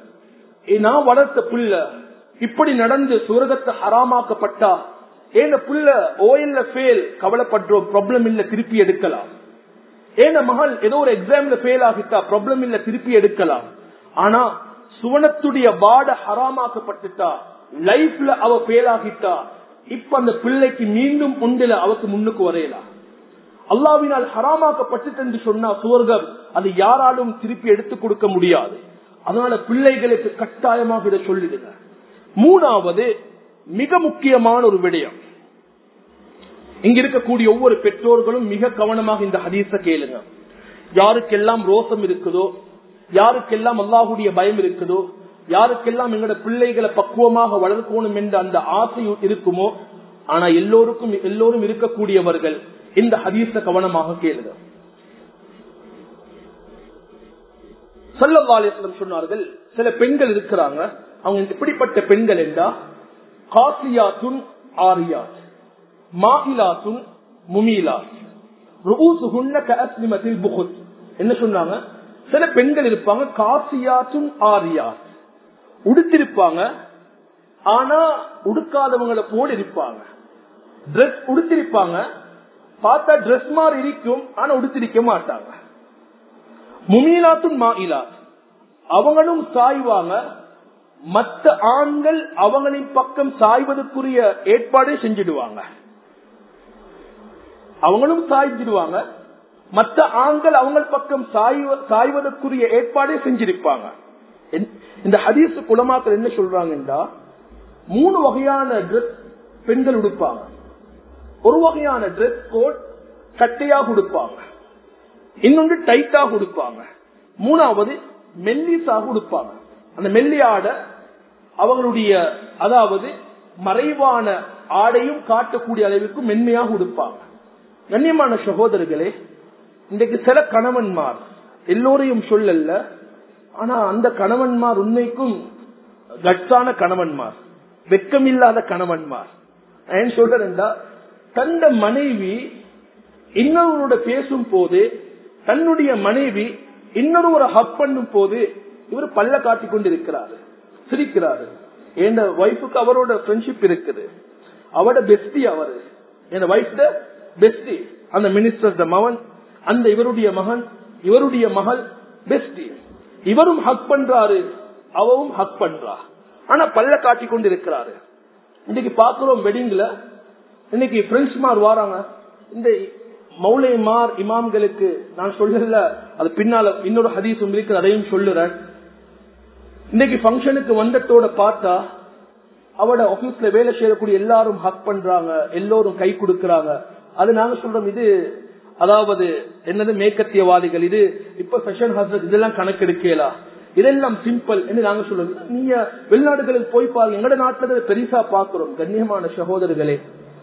நான் வளர்த்த புள்ள இப்படி நடந்து சுரகத்தை ஹராமாக்கப்பட்டா ஏன புள்ள ஓஎல்ல ஃபெயில் கவலைப்படுறோம் ப்ராப்ளம் இல்ல திருப்பி எடுக்கலாம் ஏன மகள் ஏதோ ஒரு எக்ஸாம்ல ஃபெயில் ஆகிட்டா ப்ராப்ளம் இல்ல திருப்பி எடுக்கலாம் ஆனா சுவனத்துடைய வாட ஹராமாக்கப்பட்டுட்டா லைஃப்ல அவ ஃபெயில் ஆகிட்டா இப்ப அந்த பிள்ளைக்கு மீண்டும் உண்டில அவக்கு முன்னுக்கு வரையலாம் அல்லாவினால் ஹராமாக்கப்பட்டு என்று சொன்னா சுவர்க்கம் அது யாராலும் திருப்பி எடுத்து கொடுக்க முடியாது அதனால பிள்ளைகளுக்கு கட்டாயமாக இதை சொல்லிடுங்க மூணாவது மிக முக்கியமான ஒரு விடயம் இங்க இருக்கக்கூடிய ஒவ்வொரு பெற்றோர்களும் மிக கவனமாக இந்த ஹதீஸ கேளுங்க யாருக்கெல்லாம் ரோசம் இருக்குதோ யாருக்கெல்லாம் அல்லாஹுடைய பயம் இருக்குதோ யாருக்கெல்லாம் எங்களோட பிள்ளைகளை பக்குவமாக வளர்க்கணும் என்ற அந்த ஆசை இருக்குமோ ஆனா எல்லோருக்கும் எல்லோரும் இருக்கக்கூடியவர்கள் இந்த ஹதீஸ கவனமாக கேளுங்க சொல்லவாலியம் சொன்னார்கள் சில பெண்கள் இருக்கிறாங்க அவங்க எப்படிப்பட்ட பெண்கள் என்றா காசியாத்துன் ஆரியாத் மாயிலாத்துன் முமீலாத் என்ன சொன்னாங்க சில பெண்கள் இருப்பாங்க காசியாத்துன் ஆரியாத் உடுத்திருப்பாங்க ஆனா உடுக்காதவங்களை போல இருப்பாங்க டிரெஸ் உடுத்திருப்பாங்க பார்த்தா டிரெஸ் மாதிரி இருக்கும் ஆனா உடுத்திருக்க மாட்டாங்க முமீலாத்துன் மாயிலாத் அவங்களும் சாய்வாங்க மற்ற ஆண்கள் அவங்களின் பக்கம் சாய்வதற்குரிய ஏற்பாடே செஞ்சிடுவாங்க அவங்களும் சாய்ஞ்சிடுவாங்க மற்ற ஆண்கள் அவங்க பக்கம் சாய்வதற்குரிய ஏற்பாடே செஞ்சிருப்பாங்க இந்த ஹதீஸ் குலமாக்கள் என்ன சொல்றாங்கன்னா மூணு வகையான ட்ரெஸ் பெண்கள் உடுப்பாங்க ஒரு வகையான ட்ரெஸ் கோட் கட்டையாக உடுப்பாங்க இன்னொன்று டைட்டாக உடுப்பாங்க மூணாவது மெல்லிஸாக உடுப்பாங்க அந்த மெல்லி ஆடை அவங்களுடைய அதாவது மறைவான ஆடையும் காட்டக்கூடிய அளவுக்கு மென்மையாக உடுப்பாங்க கண்ணியமான சகோதரர்களே இன்றைக்கு சில கணவன்மார் எல்லோரையும் சொல்லல ஆனா அந்த கணவன்மார் உண்மைக்கும் கட்சான கணவன்மார் வெக்கமில்லாத கணவன்மார் ஏன் சொல்றேன்டா தந்த மனைவி இன்னொருவரோட பேசும் போது தன்னுடைய மனைவி இன்னொரு ஹக் பண்ணும் போது இவர் பல்ல காட்டிக் கொண்டிருக்கிறாரு சிரிக்கிறாரு என் ஒய்ஃபுக்கு அவரோட ஃப்ரெண்ட்ஷிப் இருக்குது அவரோட பெஸ்டி அவரு என் ஒய்ஃப் பெஸ்டி அந்த மினிஸ்டர் மகன் அந்த இவருடைய மகன் இவருடைய மகள் பெஸ்டி இவரும் ஹக் பண்றாரு அவவும் ஹக் பண்றா ஆனா பல்ல காட்டி கொண்டு இருக்கிறாரு இன்னைக்கு பாக்குறோம் வெட்டிங்ல இன்னைக்கு பிரெண்ட்ஸ்மார் வாராங்க இந்த மௌலைமார் இமாம்களுக்கு நான் சொல்லல அது பின்னால இன்னொரு ஹதீஸும் இருக்கு அதையும் சொல்லுறேன் இன்னைக்கு பங்கனுக்கு வந்தத்தோட பார்த்தா அவட ஆபீஸ்ல வேலை செய்யக்கூடிய எல்லாரும் ஹக் பண்றாங்க எல்லோரும் கை கொடுக்கறாங்க அது நாங்க சொல்றோம் இது அதாவது என்னது மேற்கத்தியவாதிகள் இது இப்ப ஃபெஷன் ஹசரத் இதெல்லாம் கணக்கெடுக்கலாம் இதெல்லாம் சிம்பிள் என்று நாங்க சொல்றோம் நீங்க வெளிநாடுகளில் போய் பாருங்க எங்கட நாட்டுல பெருசா பாக்குறோம் கண்ணியமான சகோதரர்களே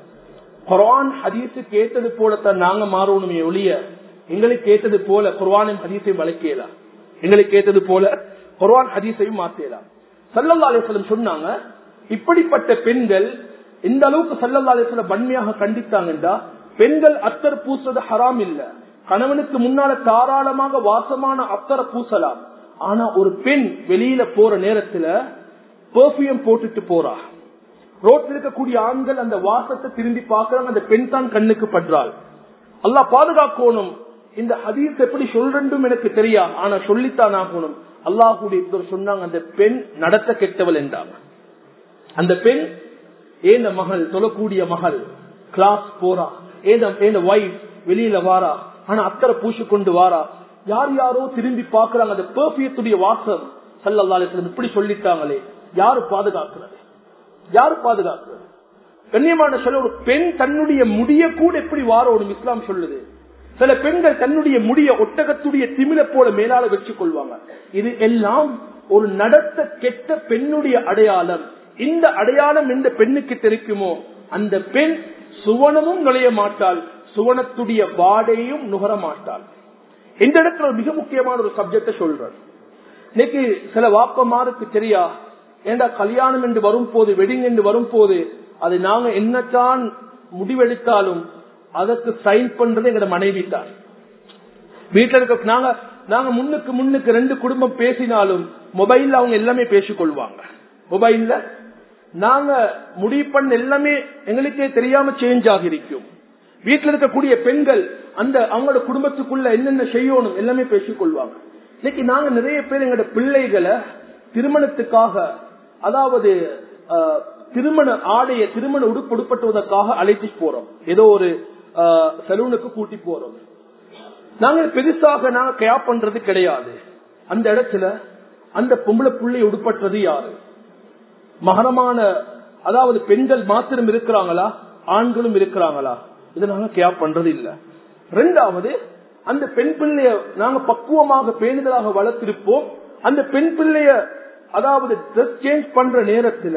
குரான் ஹதீஸு கேட்டது போலத்தான் நாங்க மாறணுமே ஒழிய எங்களுக்கு கேட்டது போல குர்வானின் ஹதீஸையும் வளர்க்கலாம் எங்களுக்கு கேட்டது போல குர்வான் ஹதீஸையும் மாத்தலாம் சல்லல்லா அலிஸ்லம் சொன்னாங்க இப்படிப்பட்ட பெண்கள் இந்த அளவுக்கு சல்லல்லா அலிஸ்லம் வன்மையாக கண்டித்தாங்கன்றா பெண்கள் அத்தர் பூசுறது ஹராம் இல்ல கணவனுக்கு முன்னால தாராளமாக வாசமான அத்தரை பூசலாம் ஆனா ஒரு பெண் வெளியில போற நேரத்துல பெர்ஃபியூம் போட்டுட்டு போறா ரோட்ல இருக்கக்கூடிய ஆண்கள் அந்த வாசத்தை திரும்பி பார்க்கறாங்க அந்த பெண் தான் கண்ணுக்கு படுறாள் அல்லா பாதுகாக்கணும் இந்த ஹதீஸ் எப்படி சொல்றண்டும் எனக்கு தெரியா ஆனா சொல்லித்தான் ஆகணும் அல்லாஹுடைய சொன்னாங்க அந்த பெண் நடத்த கெட்டவள் என்றாங்க அந்த பெண் ஏந்த மகள் சொல்லக்கூடிய மகள் கிளாஸ் போறா ஏந்த ஒய்ஃப் வெளியில வாரா ஆனா அத்தரை பூசி கொண்டு வாரா யார் யாரோ திரும்பி பாக்குறாங்க அந்த பெர்ஃபியத்துடைய வாசம் சல்லல்லா இப்படி சொல்லிட்டாங்களே யாரு பாதுகாக்கிறது யாரு பாதுகாக்கிறது கண்ணியமான சொல்ல ஒரு பெண் தன்னுடைய முடிய கூட எப்படி வாரோடும் இஸ்லாம் சொல்லுது சில பெண்கள் தன்னுடைய முடிய ஒட்டகத்துடைய திமில போல மேலால வச்சு கொள்வாங்க இது எல்லாம் ஒரு நடத்த கெட்ட பெண்ணுடைய அடையாளம் இந்த அடையாளம் எந்த பெண்ணுக்கு தெரிக்குமோ அந்த பெண் சுவனமும் நுழைய மாட்டாள் சுவனத்துடைய வாடையும் நுகர மாட்டாள் இந்த இடத்துல ஒரு மிக முக்கியமான ஒரு சப்ஜெக்ட சொல்றேன் இன்னைக்கு சில வாப்பமாருக்கு தெரியா ஏண்டா கல்யாணம் என்று வரும் போது வெடிங் என்று வரும் போது அது நாங்க என்னத்தான் முடிவெடுத்தாலும் அதற்கு சைன் பண்றது எங்க மனைவி தான் வீட்டுல இருக்க நாங்க நாங்க முன்னுக்கு முன்னுக்கு ரெண்டு குடும்பம் பேசினாலும் மொபைல்ல அவங்க எல்லாமே பேசிக்கொள்வாங்க மொபைல்ல நாங்க முடிவு பண்ண எல்லாமே எங்களுக்கே தெரியாம சேஞ்ச் ஆகிருக்கும் வீட்டுல இருக்கக்கூடிய பெண்கள் அந்த அவங்களோட குடும்பத்துக்குள்ள என்னென்ன செய்யணும் எல்லாமே பேசிக்கொள்வாங்க இன்னைக்கு நாங்க நிறைய பேர் எங்களோட பிள்ளைகளை திருமணத்துக்காக அதாவது திருமண ஆடைய திருமண உடுப்பு உடுப்பட்டுவதற்காக அழைத்து போறோம் ஏதோ ஒரு சலூனுக்கு கூட்டி போறோம் நாங்க பெருசாக நாங்க கயா பண்றது கிடையாது அந்த இடத்துல அந்த பொம்பளை புள்ளை உடுப்பற்றது யாரு மகரமான அதாவது பெண்கள் மாத்திரம் இருக்கிறாங்களா ஆண்களும் இருக்கிறாங்களா இதை நாங்க கயா பண்றது இல்ல ரெண்டாவது அந்த பெண் பிள்ளைய நாங்க பக்குவமாக பேணுதலாக வளர்த்திருப்போம் அந்த பெண் பிள்ளைய அதாவது ட்ரெஸ் சேஞ்ச் பண்ற நேரத்துல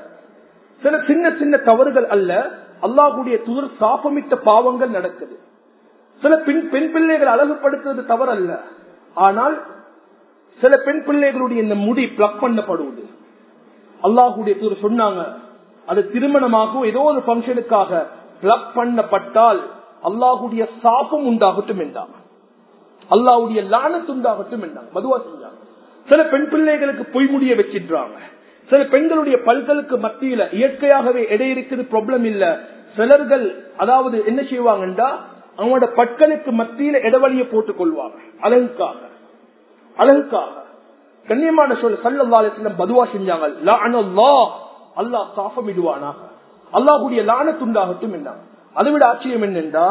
சில சின்ன சின்ன தவறுகள் அல்ல அல்லாஹுடைய துதர் சாபமிட்ட பாவங்கள் நடக்குது சில பெண் பெண் பிள்ளைகள் அழகுபடுத்துறது தவறு அல்ல ஆனால் சில பெண் பிள்ளைகளுடைய இந்த முடி பிளக் பண்ணப்படுவது அல்லாஹுடைய தூதர் சொன்னாங்க அது திருமணமாகவும் ஏதோ ஒரு பங்கனுக்காக பிளக் பண்ணப்பட்டால் அல்லாஹுடைய சாபம் உண்டாகட்டும் என்றாங்க அல்லாஹுடைய லானத்து உண்டாகட்டும் என்றாங்க மதுவா செஞ்சாங்க சில பெண் பிள்ளைகளுக்கு பொய்முடிய வச்சிடுறாங்க சில பெண்களுடைய பல்களுக்கு மத்தியில இயற்கையாகவே எடை இருக்குது ப்ராப்ளம் இல்ல சிலர்கள் அதாவது என்ன செய்வாங்கன்றா அவங்களோட பற்களுக்கு மத்தியில இடவழிய போட்டுக் கொள்வாங்க அழகுக்காக அழகுக்காக கண்ணியமான சொல்ல சல்லாசலம் பதுவா செஞ்சாங்க அல்லாஹ் சாபமிடுவானாக அல்லாஹுடைய லானத்துண்டாகட்டும் என்ன அதை விட ஆச்சரியம் என்னென்றா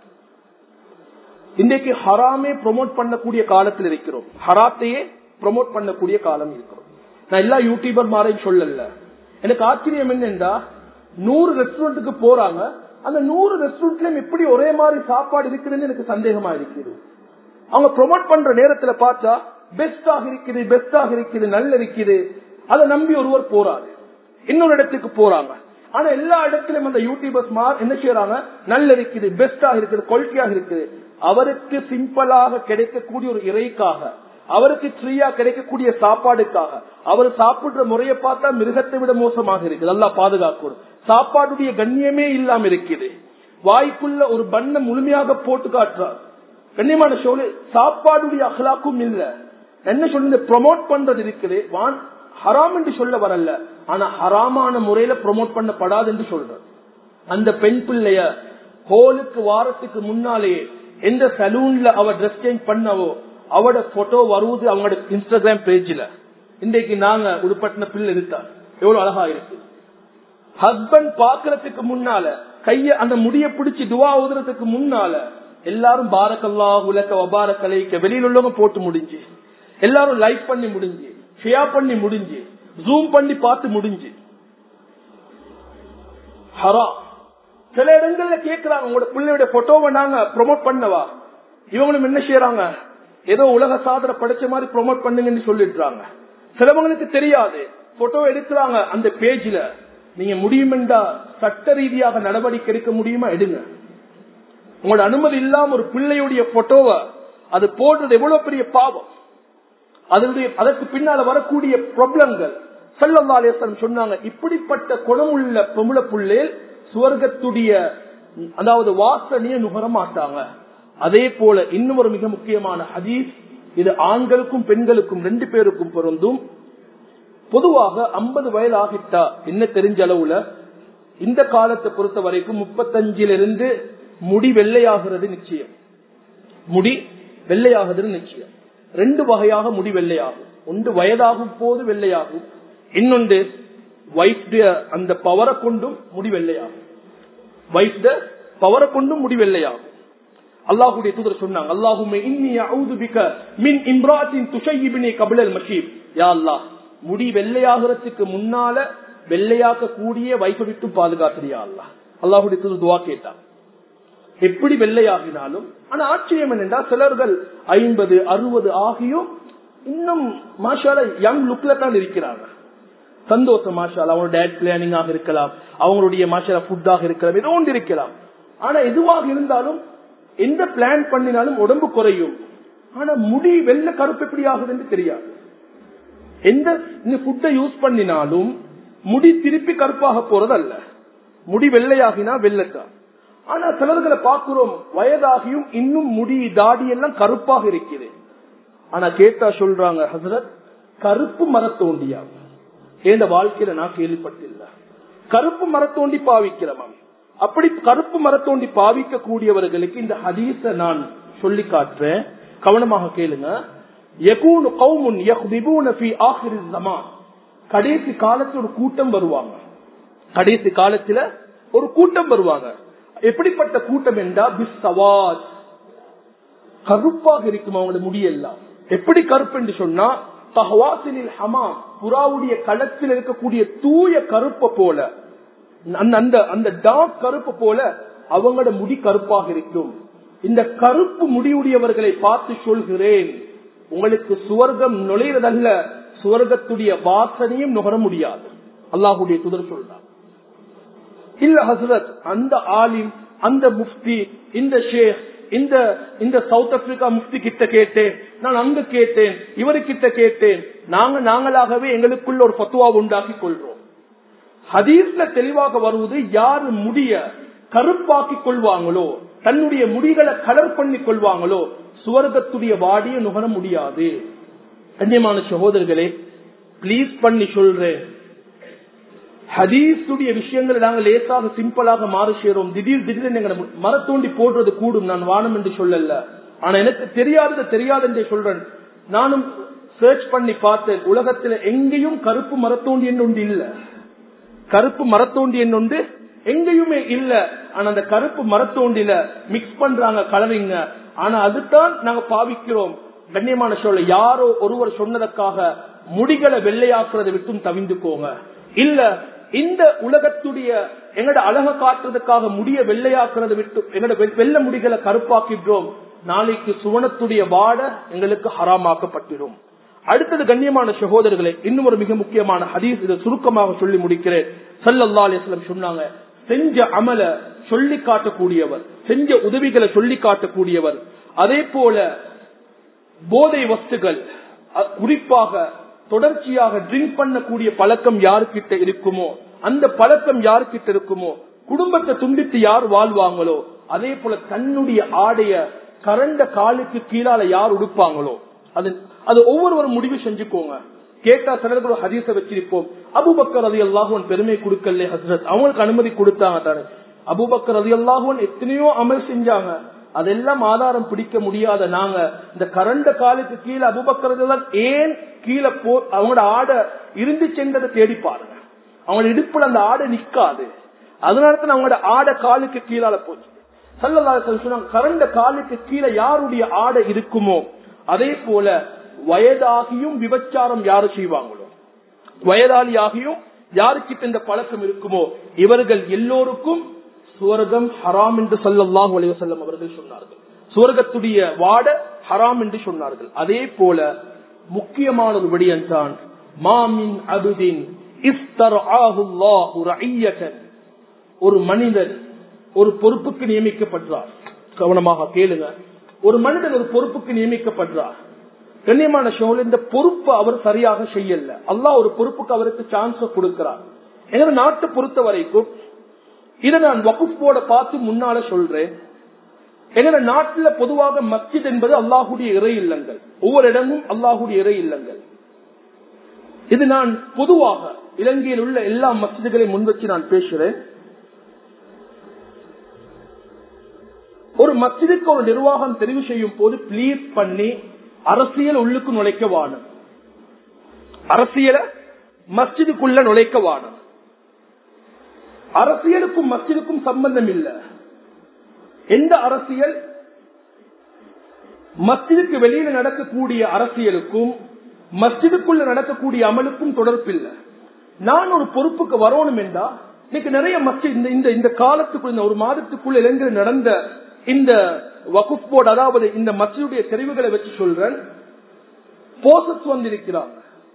இன்றைக்கு ஹராமே ப்ரொமோட் பண்ணக்கூடிய காலத்தில் இருக்கிறோம் ஹராத்தையே ப்ரொமோட் பண்ணக்கூடிய காலம் இருக்கிறோம் நான் எல்லா யூடியூபர் மாரையும் சொல்லல எனக்கு ஆச்சரியம் என்னென்றா நூறு ரெஸ்டாரண்ட்டுக்கு போறாங்க அந்த நூறு ரெஸ்டாரண்ட்லயும் எப்படி ஒரே மாதிரி சாப்பாடு இருக்குதுன்னு எனக்கு சந்தேகமா இருக்குது அவங்க ப்ரொமோட் பண்ற நேரத்துல பார்த்தா பெஸ்டாக இருக்குது பெஸ்டாக இருக்குது நல்ல இருக்குது அதை நம்பி ஒருவர் போறாரு இன்னொரு இடத்துக்கு போறாங்க ஆனா எல்லா இடத்திலும் அந்த யூடியூபர்ஸ் மார் என்ன செய்யறாங்க நல்ல இருக்குது பெஸ்டாக இருக்குது குவாலிட்டியாக இருக்குது அவருக்கு சிம்பிளாக கிடைக்கக்கூடிய ஒரு இறைக்காக அவருக்கு ஃப்ரீயா கிடைக்கக்கூடிய சாப்பாடுக்காக அவர் சாப்பிடுற முறையை பார்த்தா மிருகத்தை விட மோசமாக இருக்குது நல்லா பாதுகாக்கணும் சாப்பாடுடைய கண்ணியமே இல்லாம இருக்குது வாய்க்குள்ள ஒரு பண்ண முழுமையாக போட்டு காட்டுறார் கண்ணியமான சோழ சாப்பாடுடைய அகலாக்கும் இல்ல என்ன சொல்லி ப்ரொமோட் பண்றது இருக்குது வான் ஹராம் என்று சொல்ல வரல ஆனா ஹராமான முறையில ப்ரொமோட் பண்ணப்படாது என்று சொல்ற அந்த பெண் பிள்ளைய ஹோலுக்கு வாரத்துக்கு முன்னாலேயே எந்த சலூன்ல அவ ட்ரெஸ் சேஞ்ச் பண்ணவோ அவட போட்டோ வருவது அவங்களோட இன்ஸ்டாகிராம் பேஜ்ல இன்றைக்கு நாங்க உடுப்பட்டின பிள்ளை இருக்கா எவ்வளவு அழகா இருக்கு ஹஸ்பண்ட் பாக்குறதுக்கு முன்னால கைய அந்த முடிய பிடிச்சு துவா ஊதுறதுக்கு முன்னால எல்லாரும் பாரக்கல்லா உலக வபார கலைக்க வெளியில உள்ளவங்க போட்டு முடிஞ்சு எல்லாரும் லைக் பண்ணி முடிஞ்சு ஷேர் பண்ணி முடிஞ்சு ஜூம் பண்ணி பார்த்து முடிஞ்சு ஹரா சில இடங்கள்ல கேக்குறாங்க உங்களோட பிள்ளையோட போட்டோவை நாங்க ப்ரொமோட் பண்ணவா இவங்களும் என்ன செய்யறாங்க ஏதோ உலக சாதனை படைச்ச மாதிரி ப்ரொமோட் பண்ணுங்கன்னு சொல்லிடுறாங்க சிலவங்களுக்கு தெரியாது போட்டோ எடுக்கிறாங்க அந்த பேஜ்ல நீங்க முடியுமெண்டா சட்ட ரீதியாக நடவடிக்கை எடுக்க முடியுமா எடுங்க உங்களோட அனுமதி இல்லாம ஒரு பிள்ளையுடைய போட்டோவை அது போடுறது எவ்வளவு பெரிய பாவம் அதனுடைய அதற்கு பின்னால வரக்கூடிய ப்ராப்ளங்கள் செல்லந்தாலேசன் சொன்னாங்க இப்படிப்பட்ட குணமுள்ள பொம்பளை புள்ளேல் சுவர்க்கத்துடைய அதாவது வாசனையை நுகர மாட்டாங்க அதே போல இன்னும் ஒரு மிக முக்கியமான ஹதீஸ் இது ஆண்களுக்கும் பெண்களுக்கும் ரெண்டு பேருக்கும் பொருந்தும் பொதுவாக ஐம்பது வயது ஆகிட்டா என்ன தெரிஞ்ச அளவுல இந்த காலத்தை பொறுத்த வரைக்கும் முப்பத்தஞ்சிலிருந்து முடி வெள்ளையாகிறது நிச்சயம் முடி வெள்ளையாகிறது நிச்சயம் ரெண்டு வகையாக முடி வெள்ளையாகும் ஒன்று வயதாகும் போது வெள்ளையாகும் இன்னொன்று வைஃப் அந்த பவரை கொண்டும் முடி வெள்ளையாகும் வைஃப் பவரை கொண்டும் முடி வெள்ளையாகும் அல்லாஹுடைய தூதர் சொன்னாங்க அல்லாஹுமே மின் இம்ராத்தின் துஷையிபினி கபிலல் மஷீப் யா அல்லாஹ் முடி வெள்ளையாகிறதுக்கு முன்னால வெள்ளையாக்க கூடிய வைஃபை விட்டு பாதுகாக்கிறியா அல்லாஹ் அல்லாஹுடைய தூதர் துவா கேட்டான் எப்படி வெள்ளையாகினாலும் ஆனா ஆச்சரியம் என்னென்றா சிலர்கள் ஐம்பது அறுபது ஆகியும் இன்னும் மாஷால யங் லுக்ல தான் இருக்கிறாங்க சந்தோஷம் மாஷால அவங்க டேட் பிளானிங்காக இருக்கலாம் அவங்களுடைய மாஷால ஃபுட்டாக இருக்கலாம் ஏதோ ஒன்று இருக்கலாம் ஆனா எதுவாக இருந்தாலும் எந்த பிளான் பண்ணினாலும் உடம்பு குறையும் ஆனா முடி வெள்ள கருப்பு எப்படி ஆகுதுன்னு தெரியாது எந்த ஃபுட்டை யூஸ் பண்ணினாலும் முடி திருப்பி கருப்பாக போறது அல்ல முடி வெள்ளையாகினா வெள்ளத்தான் ஆனா சிலர்களை பார்க்கிறோம் வயதாகியும் இன்னும் முடி தாடி எல்லாம் கருப்பாக இருக்குது ஆனா கேட்டா சொல்றாங்க ஹசரத் கருப்பு மரத்தோண்டியா எந்த வாழ்க்கையில நான் கேள்விப்பட்டில்ல கருப்பு மரத்தோண்டி பாவிக்கிறமாம் அப்படி கருப்பு மரத்தோண்டி பாவிக்க கூடியவர்களுக்கு இந்த ஹதீஸ நான் சொல்லி காட்டுறேன் கவனமாக கேளுங்க யகூனு கௌமுன் யஹ்திபூன ஃபீ ஆஹிரி ஸமான் கடைசி காலத்துல ஒரு கூட்டம் வருவாங்க கடைசி காலத்துல ஒரு கூட்டம் வருவாங்க எப்படிப்பட்ட கூட்டம் என்றா பிஸ்தவாத் கருப்பாக இருக்கும் அவங்களோட முடியெல்லாம் எப்படி கருப்பு என்று சொன்னா தஹவாசினில் ஹமா புறாவுடைய களத்தில் இருக்கக்கூடிய தூய கருப்பை போல அந்த அந்த டார்க் கருப்பு போல அவங்களோட முடி கருப்பாக இருக்கும் இந்த கருப்பு முடியுடையவர்களை பார்த்து சொல்கிறேன் உங்களுக்கு சுவர்க்கம் நுழைறதல்ல சுவர்க்கத்துடைய வாசனையும் நுகர முடியாது அல்லாஹுடைய துதர் சொல்றார் இல்ல ஹசரத் அந்த ஆலிம் அந்த முஃப்தி இந்த ஷேக் இந்த இந்த சவுத் ஆப்பிரிக்கா முஃப்தி கிட்ட கேட்டேன் நான் அங்க கேட்டேன் இவரு கிட்ட கேட்டேன் நாங்க நாங்களாகவே எங்களுக்குள்ள ஒரு பத்துவா உண்டாக்கி கொள்றோம் ஹதீஸ்ல தெளிவாக வருவது யாரு முடிய கருப்பாக்கி கொள்வாங்களோ தன்னுடைய முடிகளை கலர் பண்ணி கொள்வாங்களோ சுவர்க்கத்துடைய வாடிய நுகர முடியாது கண்ணியமான சகோதரர்களே பிளீஸ் பண்ணி சொல்றேன் ஹதீஸுடைய விஷயங்களை நாங்கள் லேசாக சிம்பிளாக மாறு செய்யறோம் திடீர் திடீர்னு எங்களை மரத்தோண்டி போடுறது கூடும் நான் வானம் என்று சொல்லல ஆனா எனக்கு தெரியாதது தெரியாது என்றே சொல்றேன் நானும் சர்ச் பண்ணி பார்த்தேன் உலகத்துல எங்கேயும் கருப்பு மரத்தோண்டி என்று இல்ல கருப்பு மரத்தோண்டி என்று எங்கேயுமே இல்ல ஆனா அந்த கருப்பு மரத்தோண்டில மிக்ஸ் பண்றாங்க கலரிங்க ஆனா அதுதான் நாங்க பாவிக்கிறோம் கண்ணியமான சொல்ல யாரோ ஒருவர் சொன்னதற்காக முடிகளை வெள்ளையாக்குறதை விட்டும் தவிந்துக்கோங்க இல்ல இந்த உலகத்துடைய எங்கட அழக காட்டுறதுக்காக முடிய வெள்ளையாக்குறதை விட்டு எங்கட வெள்ள முடிகளை கருப்பாக்கின்றோம் நாளைக்கு சுவனத்துடைய வாட எங்களுக்கு ஹராமாக்கப்பட்டிடும் அடுத்தது கண்ணியமான சகோதரர்களே இன்னும் ஒரு மிக முக்கியமான ஹதீஸ் இதை சுருக்கமாக சொல்லி முடிக்கிறேன் சல்லல்லா அலிஸ்லம் சொன்னாங்க செஞ்ச அமல சொல்லி காட்டக்கூடியவர் செஞ்ச உதவிகளை சொல்லி காட்டக்கூடியவர் அதே போல போதை வஸ்துகள் குறிப்பாக தொடர்ச்சியாக ட்ரிங்க் பண்ணக்கூடிய பழக்கம் யாருக்கிட்ட இருக்குமோ அந்த பழக்கம் யாருக்கிட்ட இருக்குமோ குடும்பத்தை துண்டித்து யார் வாழ்வாங்களோ அதே போல தன்னுடைய ஆடைய கரண்ட காலுக்கு கீழால யார் உடுப்பாங்களோ அது அது ஒவ்வொருவரும் முடிவு செஞ்சுக்கோங்க கேட்டா சிலர்கள் ஹதீச வச்சிருப்போம் அபுபக்கர் ரதி அல்லாஹுவன் பெருமை கொடுக்கல ஹசரத் அவங்களுக்கு அனுமதி கொடுத்தாங்க தானே அபுபக்கர் ரதி அல்லாஹுவன் எத்தனையோ அமல் செஞ்சாங்க அதெல்லாம் ஆதாரம் பிடிக்க முடியாத நாங்க இந்த கரண்ட காலுக்கு கீழே அபுபக்கர் ஏன் கீழே போ அவங்களோட ஆடை இருந்து சென்றதை தேடி பாருங்க அவங்களோட இடுப்புல அந்த ஆடை நிக்காது அதனால அவங்களோட ஆடை காலுக்கு கீழால போச்சு சல்லல்லா சொன்னாங்க கரண்ட காலுக்கு கீழே யாருடைய ஆடை இருக்குமோ அதே போல வயதாகியும் விபச்சாரம் யாரு செய்வாங்களோ வயதாளியாகியும் யாருக்கிட்ட இந்த பழக்கம் இருக்குமோ இவர்கள் எல்லோருக்கும் சுவர்க்கம் ஹராம் என்று சல்லல்லாஹு அலைவசல்லம் அவர்கள் சொன்னார்கள் சுவர்க்கத்துடைய வாட ஹராம் என்று சொன்னார்கள் அதே போல முக்கியமான ஒரு விடயம் தான் மாமின் அபுதின் ஒரு மனிதன் ஒரு பொறுப்புக்கு நியமிக்கப்படுறார் கவனமாக கேளுங்க ஒரு மனிதன் ஒரு பொறுப்புக்கு நியமிக்கப்படுறார் கண்ணியமான ஷோல் இந்த பொறுப்பு அவர் சரியாக செய்யல அல்லாஹ் ஒரு பொறுப்புக்கு அவருக்கு சான்ஸ் கொடுக்கிறார் எனவே நாட்டை பொறுத்த வரைக்கும் இதை நான் வகுப் போட பார்த்து முன்னால சொல்றேன் எங்க நாட்டுல பொதுவாக மஸ்ஜித் என்பது அல்லாஹுடைய இறை இல்லங்கள் ஒவ்வொரு இடமும் அல்லாஹுடைய இறை இல்லங்கள் இது நான் பொதுவாக இலங்கையில் உள்ள எல்லா மஸ்ஜிதுகளையும் முன்வச்சு நான் பேசுறேன் ஒரு மஸ்ஜிதுக்கு ஒரு நிர்வாகம் தெரிவு செய்யும் போது பிளீஸ் பண்ணி அரசியல் உள்ளுக்கு நுழைக்க வாணும் அரசியல மஸ்ஜிதுக்குள்ள நுழைக்க வாணும் அரசியலுக்கும் மஸ்ஜிதுக்கும் சம்பந்தம் இல்ல எந்த அரசியல் மஸ்ஜிதுக்கு வெளியில நடக்கக்கூடிய அரசியலுக்கும் மஸ்ஜிதுக்குள்ள நடக்கக்கூடிய அமலுக்கும் தொடர்பு இல்லை நான் ஒரு பொறுப்புக்கு வரணும் என்றா இன்னைக்கு நிறைய மஸ்ஜித் இந்த இந்த இந்த காலத்துக்குள்ள இந்த ஒரு மாதத்துக்குள்ள இளைஞர் நடந்த இந்த வகுப் போர்டு அதாவது இந்த மஸ்ஜிதுடைய தெரிவுகளை வச்சு சொல்றேன் போசஸ் வந்திருக்கிறாங்க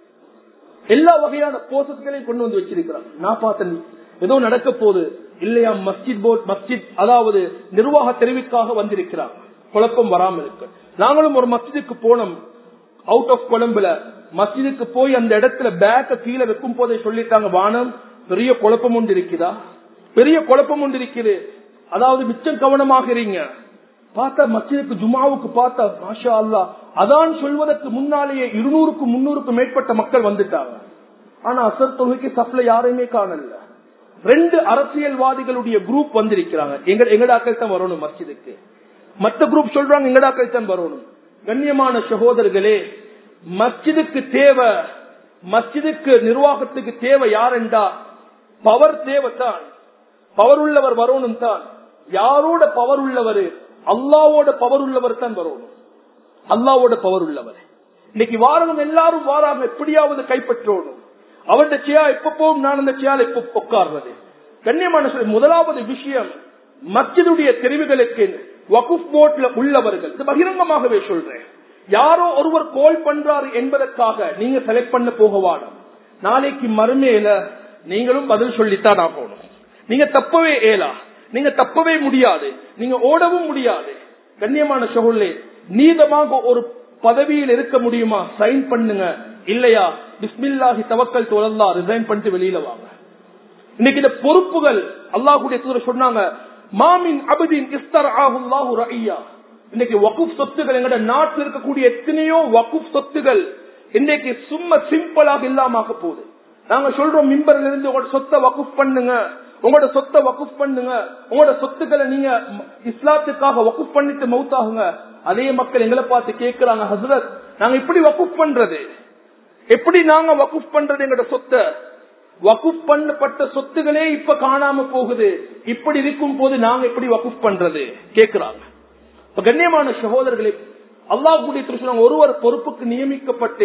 எல்லா வகையான போசஸ்களையும் கொண்டு வந்து வச்சிருக்கிறாங்க நான் பார்த்தேன் ஏதோ நடக்க போது இல்லையா மஸ்ஜித் போர்ட் மஸ்ஜித் அதாவது நிர்வாக தெரிவிக்காக வந்திருக்கிறாங்க குழப்பம் வராம இருக்கு நாங்களும் ஒரு மஸ்ஜிதுக்கு போனோம் அவுட் ஆஃப் கொழம்புல மஸ்ஜிதுக்கு போய் அந்த இடத்துல பேக்க கீழே வைக்கும் போதே சொல்லிட்டாங்க வானம் பெரிய குழப்பம் ஒன்று இருக்குதா பெரிய குழப்பம் ஒன்று இருக்குது அதாவது மிச்சம் கவனமாக இருங்க பார்த்தா மஸ்ஜிதுக்கு ஜுமாவுக்கு பார்த்தா மாஷா அல்லா அதான் சொல்வதற்கு முன்னாலேயே இருநூறுக்கு முன்னூறுக்கு மேற்பட்ட மக்கள் வந்துட்டாங்க ஆனா அசர் தொகைக்கு சப்ல யாரையுமே காணல ரெண்டு அரசியல்வாதிகளுடைய குரூப் வந்திருக்கிறாங்க எங்க எங்கடாக்கள் தான் வரணும் மஸ்ஜிதுக்கு மத்த குரூப் சொல்றாங்க எங்கடாக்கள் தான் வரணும் கண்ணியமான சகோதரர்களே மஸ்ஜிதுக்கு தேவை மஸ்ஜிதுக்கு நிர்வாகத்துக்கு தேவை யாரெண்டா பவர் தேவை தான் பவர் உள்ளவர் வரணும் தான் யாரோட பவர் உள்ளவர் அல்லாவோட பவர் உள்ளவர் தான் வரணும் அல்லாவோட பவர் உள்ளவர் இன்னைக்கு வாரணும் எல்லாரும் வாராம எப்படியாவது கைப்பற்றணும் அவருடைய சியா எப்ப போகும் நான் அந்த சியால எப்ப உட்கார்றது கண்ணியமான முதலாவது விஷயம் மஸ்ஜிதுடைய தெரிவுகளுக்கு வகுப் போர்ட்ல உள்ளவர்கள் இது பகிரங்கமாகவே சொல்றேன் யாரோ ஒருவர் கோல் பண்றாரு என்பதற்காக நீங்க செலக்ட் பண்ண போகவாடும் நாளைக்கு மறுமையில நீங்களும் பதில் சொல்லித்தான் நான் போகணும் நீங்க தப்பவே ஏலா நீங்க தப்பவே முடியாது நீங்க ஓடவும் முடியாது கண்ணியமான சகோலே நீதமாக ஒரு பதவியில் இருக்க முடியுமா சைன் பண்ணுங்க இல்லையா பிஸ்மில்லாஹி தவக்கல் தோலல்லா ரிசைன் பண்ணிட்டு வெளியில வாங்க இன்னைக்கு இந்த பொறுப்புகள் அல்லாஹுடைய தூர சொன்னாங்க மாமின் அபதின் இஸ்தர் ஆகுல்லாஹு ரஐயா இன்னைக்கு வகுப் சொத்துகள் எங்கட நாட்டில் இருக்கக்கூடிய எத்தனையோ வகுப் சொத்துகள் இன்னைக்கு சும்மா சிம்பிளாக இல்லாம போகுது நாங்க சொல்றோம் மிம்பரில் இருந்து உங்களோட சொத்தை வகுப் பண்ணுங்க உங்களோட சொத்தை வகுப் பண்ணுங்க உங்களோட சொத்துக்களை நீங்க இஸ்லாத்துக்காக வகுப் பண்ணிட்டு மவுத்தாகுங்க அதே மக்கள் எங்களை பார்த்து கேட்கிறாங்க ஹசரத் நாங்க இப்படி வகுப் பண்றது எப்படி நாங்க வகுப் பண்றது எங்களோட சொத்தை வகுப் பண்ணப்பட்ட சொத்துகளே இப்ப காணாம போகுது இப்படி இருக்கும் போது நாங்க எப்படி வகுப் பண்றது கேட்கிறாங்க கண்ணியமான சகோதரர்களே அல்லாஹுடைய திருஷ்ணம் ஒருவர் பொறுப்புக்கு நியமிக்கப்பட்டு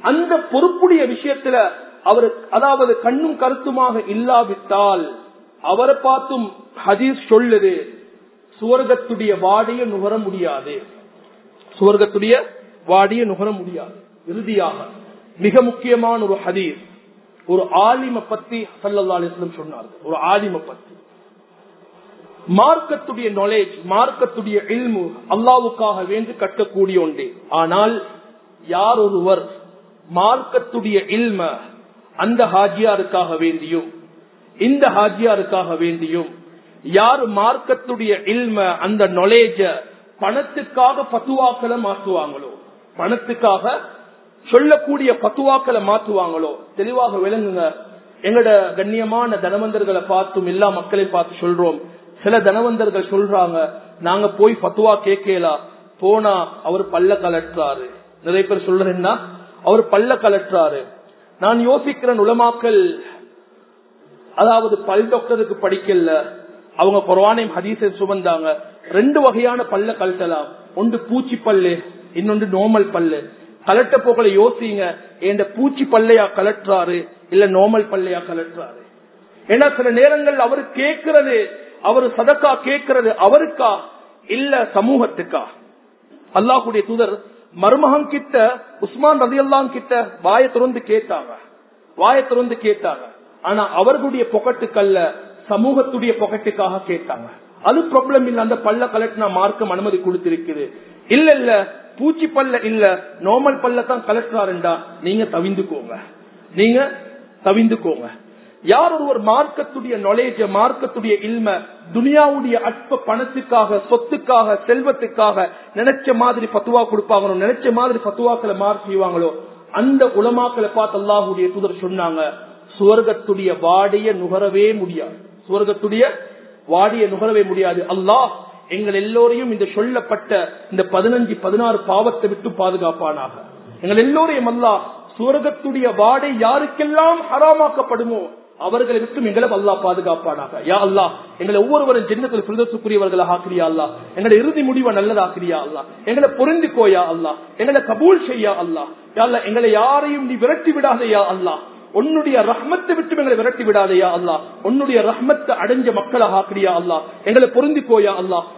அந்த பொறுப்புடைய விஷயத்துல அவர் அதாவது கண்ணும் கருத்துமாக இல்லாவிட்டால் அவரை பார்த்தும் ஹதீஸ் சொல்லுது சுவர்க்கத்துடைய வாடிய நுகர முடியாது சுவர்க்கத்துடைய வாடிய நுகர முடியாது இறுதியாக மிக முக்கியமான ஒரு ஹதீஸ் ஒரு ஆலிம பத்தி சல்லா அலிஸ்லம் சொன்னார்கள் ஒரு ஆலிம பத்தி மார்க்கத்துடைய நாலேஜ் மார்க்கத்துடைய இல்மு அல்லாவுக்காக வேண்டி கட்டக்கூடிய ஒன்றே ஆனால் யார் ஒருவர் மார்க்கத்துடைய இல்ம அந்த ஹாஜியாருக்காக வேண்டியும் இந்த ஹாஜியாருக்காக வேண்டியும் யார் மார்க்கத்துடைய இல்ம அந்த நாலேஜ பணத்துக்காக பத்துவாக்களை மாற்றுவாங்களோ பணத்துக்காக சொல்லக்கூடிய பத்துவாக்களை மாற்றுவாங்களோ தெளிவாக விளங்குங்க எங்கட கண்ணியமான தனவந்தர்களை பார்த்தும் எல்லா மக்களையும் பார்த்து சொல்றோம் சில தனவந்தர்கள் சொல்றாங்க நாங்க போய் பத்துவா கேட்கலாம் போனா அவர் பல்ல கலற்றாரு நிறைய பேர் சொல்றேன்னா அவர் பல்ல கலற்றாரு நான் யோசிக்கிறேன் உலமாக்கல் அதாவது பல் டாக்டருக்கு படிக்கல அவங்க குரவானையும் ஹதீசை சுமந்தாங்க ரெண்டு வகையான பல்ல கழட்டலாம் ஒன்று பூச்சி பல்லு இன்னொன்று நோமல் பல்லு கலட்ட போக்களை யோசிங்க என் பூச்சி பல்லையா கலட்டுறாரு இல்ல நோமல் பல்லையா கலட்டுறாரு ஏன்னா சில நேரங்கள் அவர் கேட்கிறது அவர் சதக்கா கேட்கிறது அவருக்கா இல்ல சமூகத்துக்கா அல்லாஹுடைய தூதர் மருமகன் கிட்ட உஸ்மான் ரதி அல்லாம் கிட்ட வாய திறந்து கேட்டாங்க வாய திறந்து கேட்டாங்க ஆனா அவர்களுடைய பொக்கட்டுக்கல்ல சமூகத்துடைய பொக்கட்டுக்காக கேட்டாங்க அது ப்ராப்ளம் இல்ல அந்த பல்ல கலெக்ட் மார்க்கம் அனுமதி கொடுத்திருக்குது இல்ல இல்ல பூச்சி பல்ல இல்ல நார்மல் பல்ல தான் கலெக்டாருண்டா நீங்க தவிந்துக்கோங்க நீங்க தவிந்துக்கோங்க யார் ஒருவர் மார்க்கத்துடைய நாலேஜ மார்க்கத்துடைய இல்ம துனியாவுடைய அற்ப பணத்துக்காக சொத்துக்காக செல்வத்துக்காக நினைச்ச மாதிரி பத்துவா கொடுப்பாங்களோ நினைச்ச மாதிரி பத்துவாக்களை மார்க் செய்வாங்களோ அந்த உலமாக்களை பார்த்து அல்லாஹுடைய தூதர் சொன்னாங்க சுவர்க்கத்துடைய வாடிய நுகரவே முடியாது சுவர்க்கத்துடைய வாடிய நுகரவே முடியாது அல்லாஹ் எங்கள் எல்லோரையும் இந்த சொல்லப்பட்ட இந்த பதினஞ்சு பதினாறு பாவத்தை விட்டு பாதுகாப்பானாக எங்கள் எல்லோரையும் அல்லாஹ் சுவர்க்கத்துடைய வாடை யாருக்கெல்லாம் ஹராமாக்கப்படுமோ அவர்களை விட்டு எங்களை அல்லா பாதுகாப்பானாக யா அல்லா எங்களை ஒவ்வொருவரும் ஜென்னத்தில் பிரதத்துக்குரியவர்களாக ஆக்கிரியா அல்லா எங்களை இறுதி முடிவை நல்லதாக்கிரியா அல்லா எங்களை பொருந்திக்கோயா அல்லா எங்களை கபூல் செய்யா அல்லா யா எங்களை யாரையும் நீ விரட்டி விடாதையா அல்லா உன்னுடைய ரஹ்மத்தை விட்டு எங்களை விரட்டி விடாதையா அல்லா உன்னுடைய ரஹ்மத்தை அடைஞ்ச மக்களாக ஆக்கிரியா அல்லா எங்களை பொருந்திக்கோயா அல்லா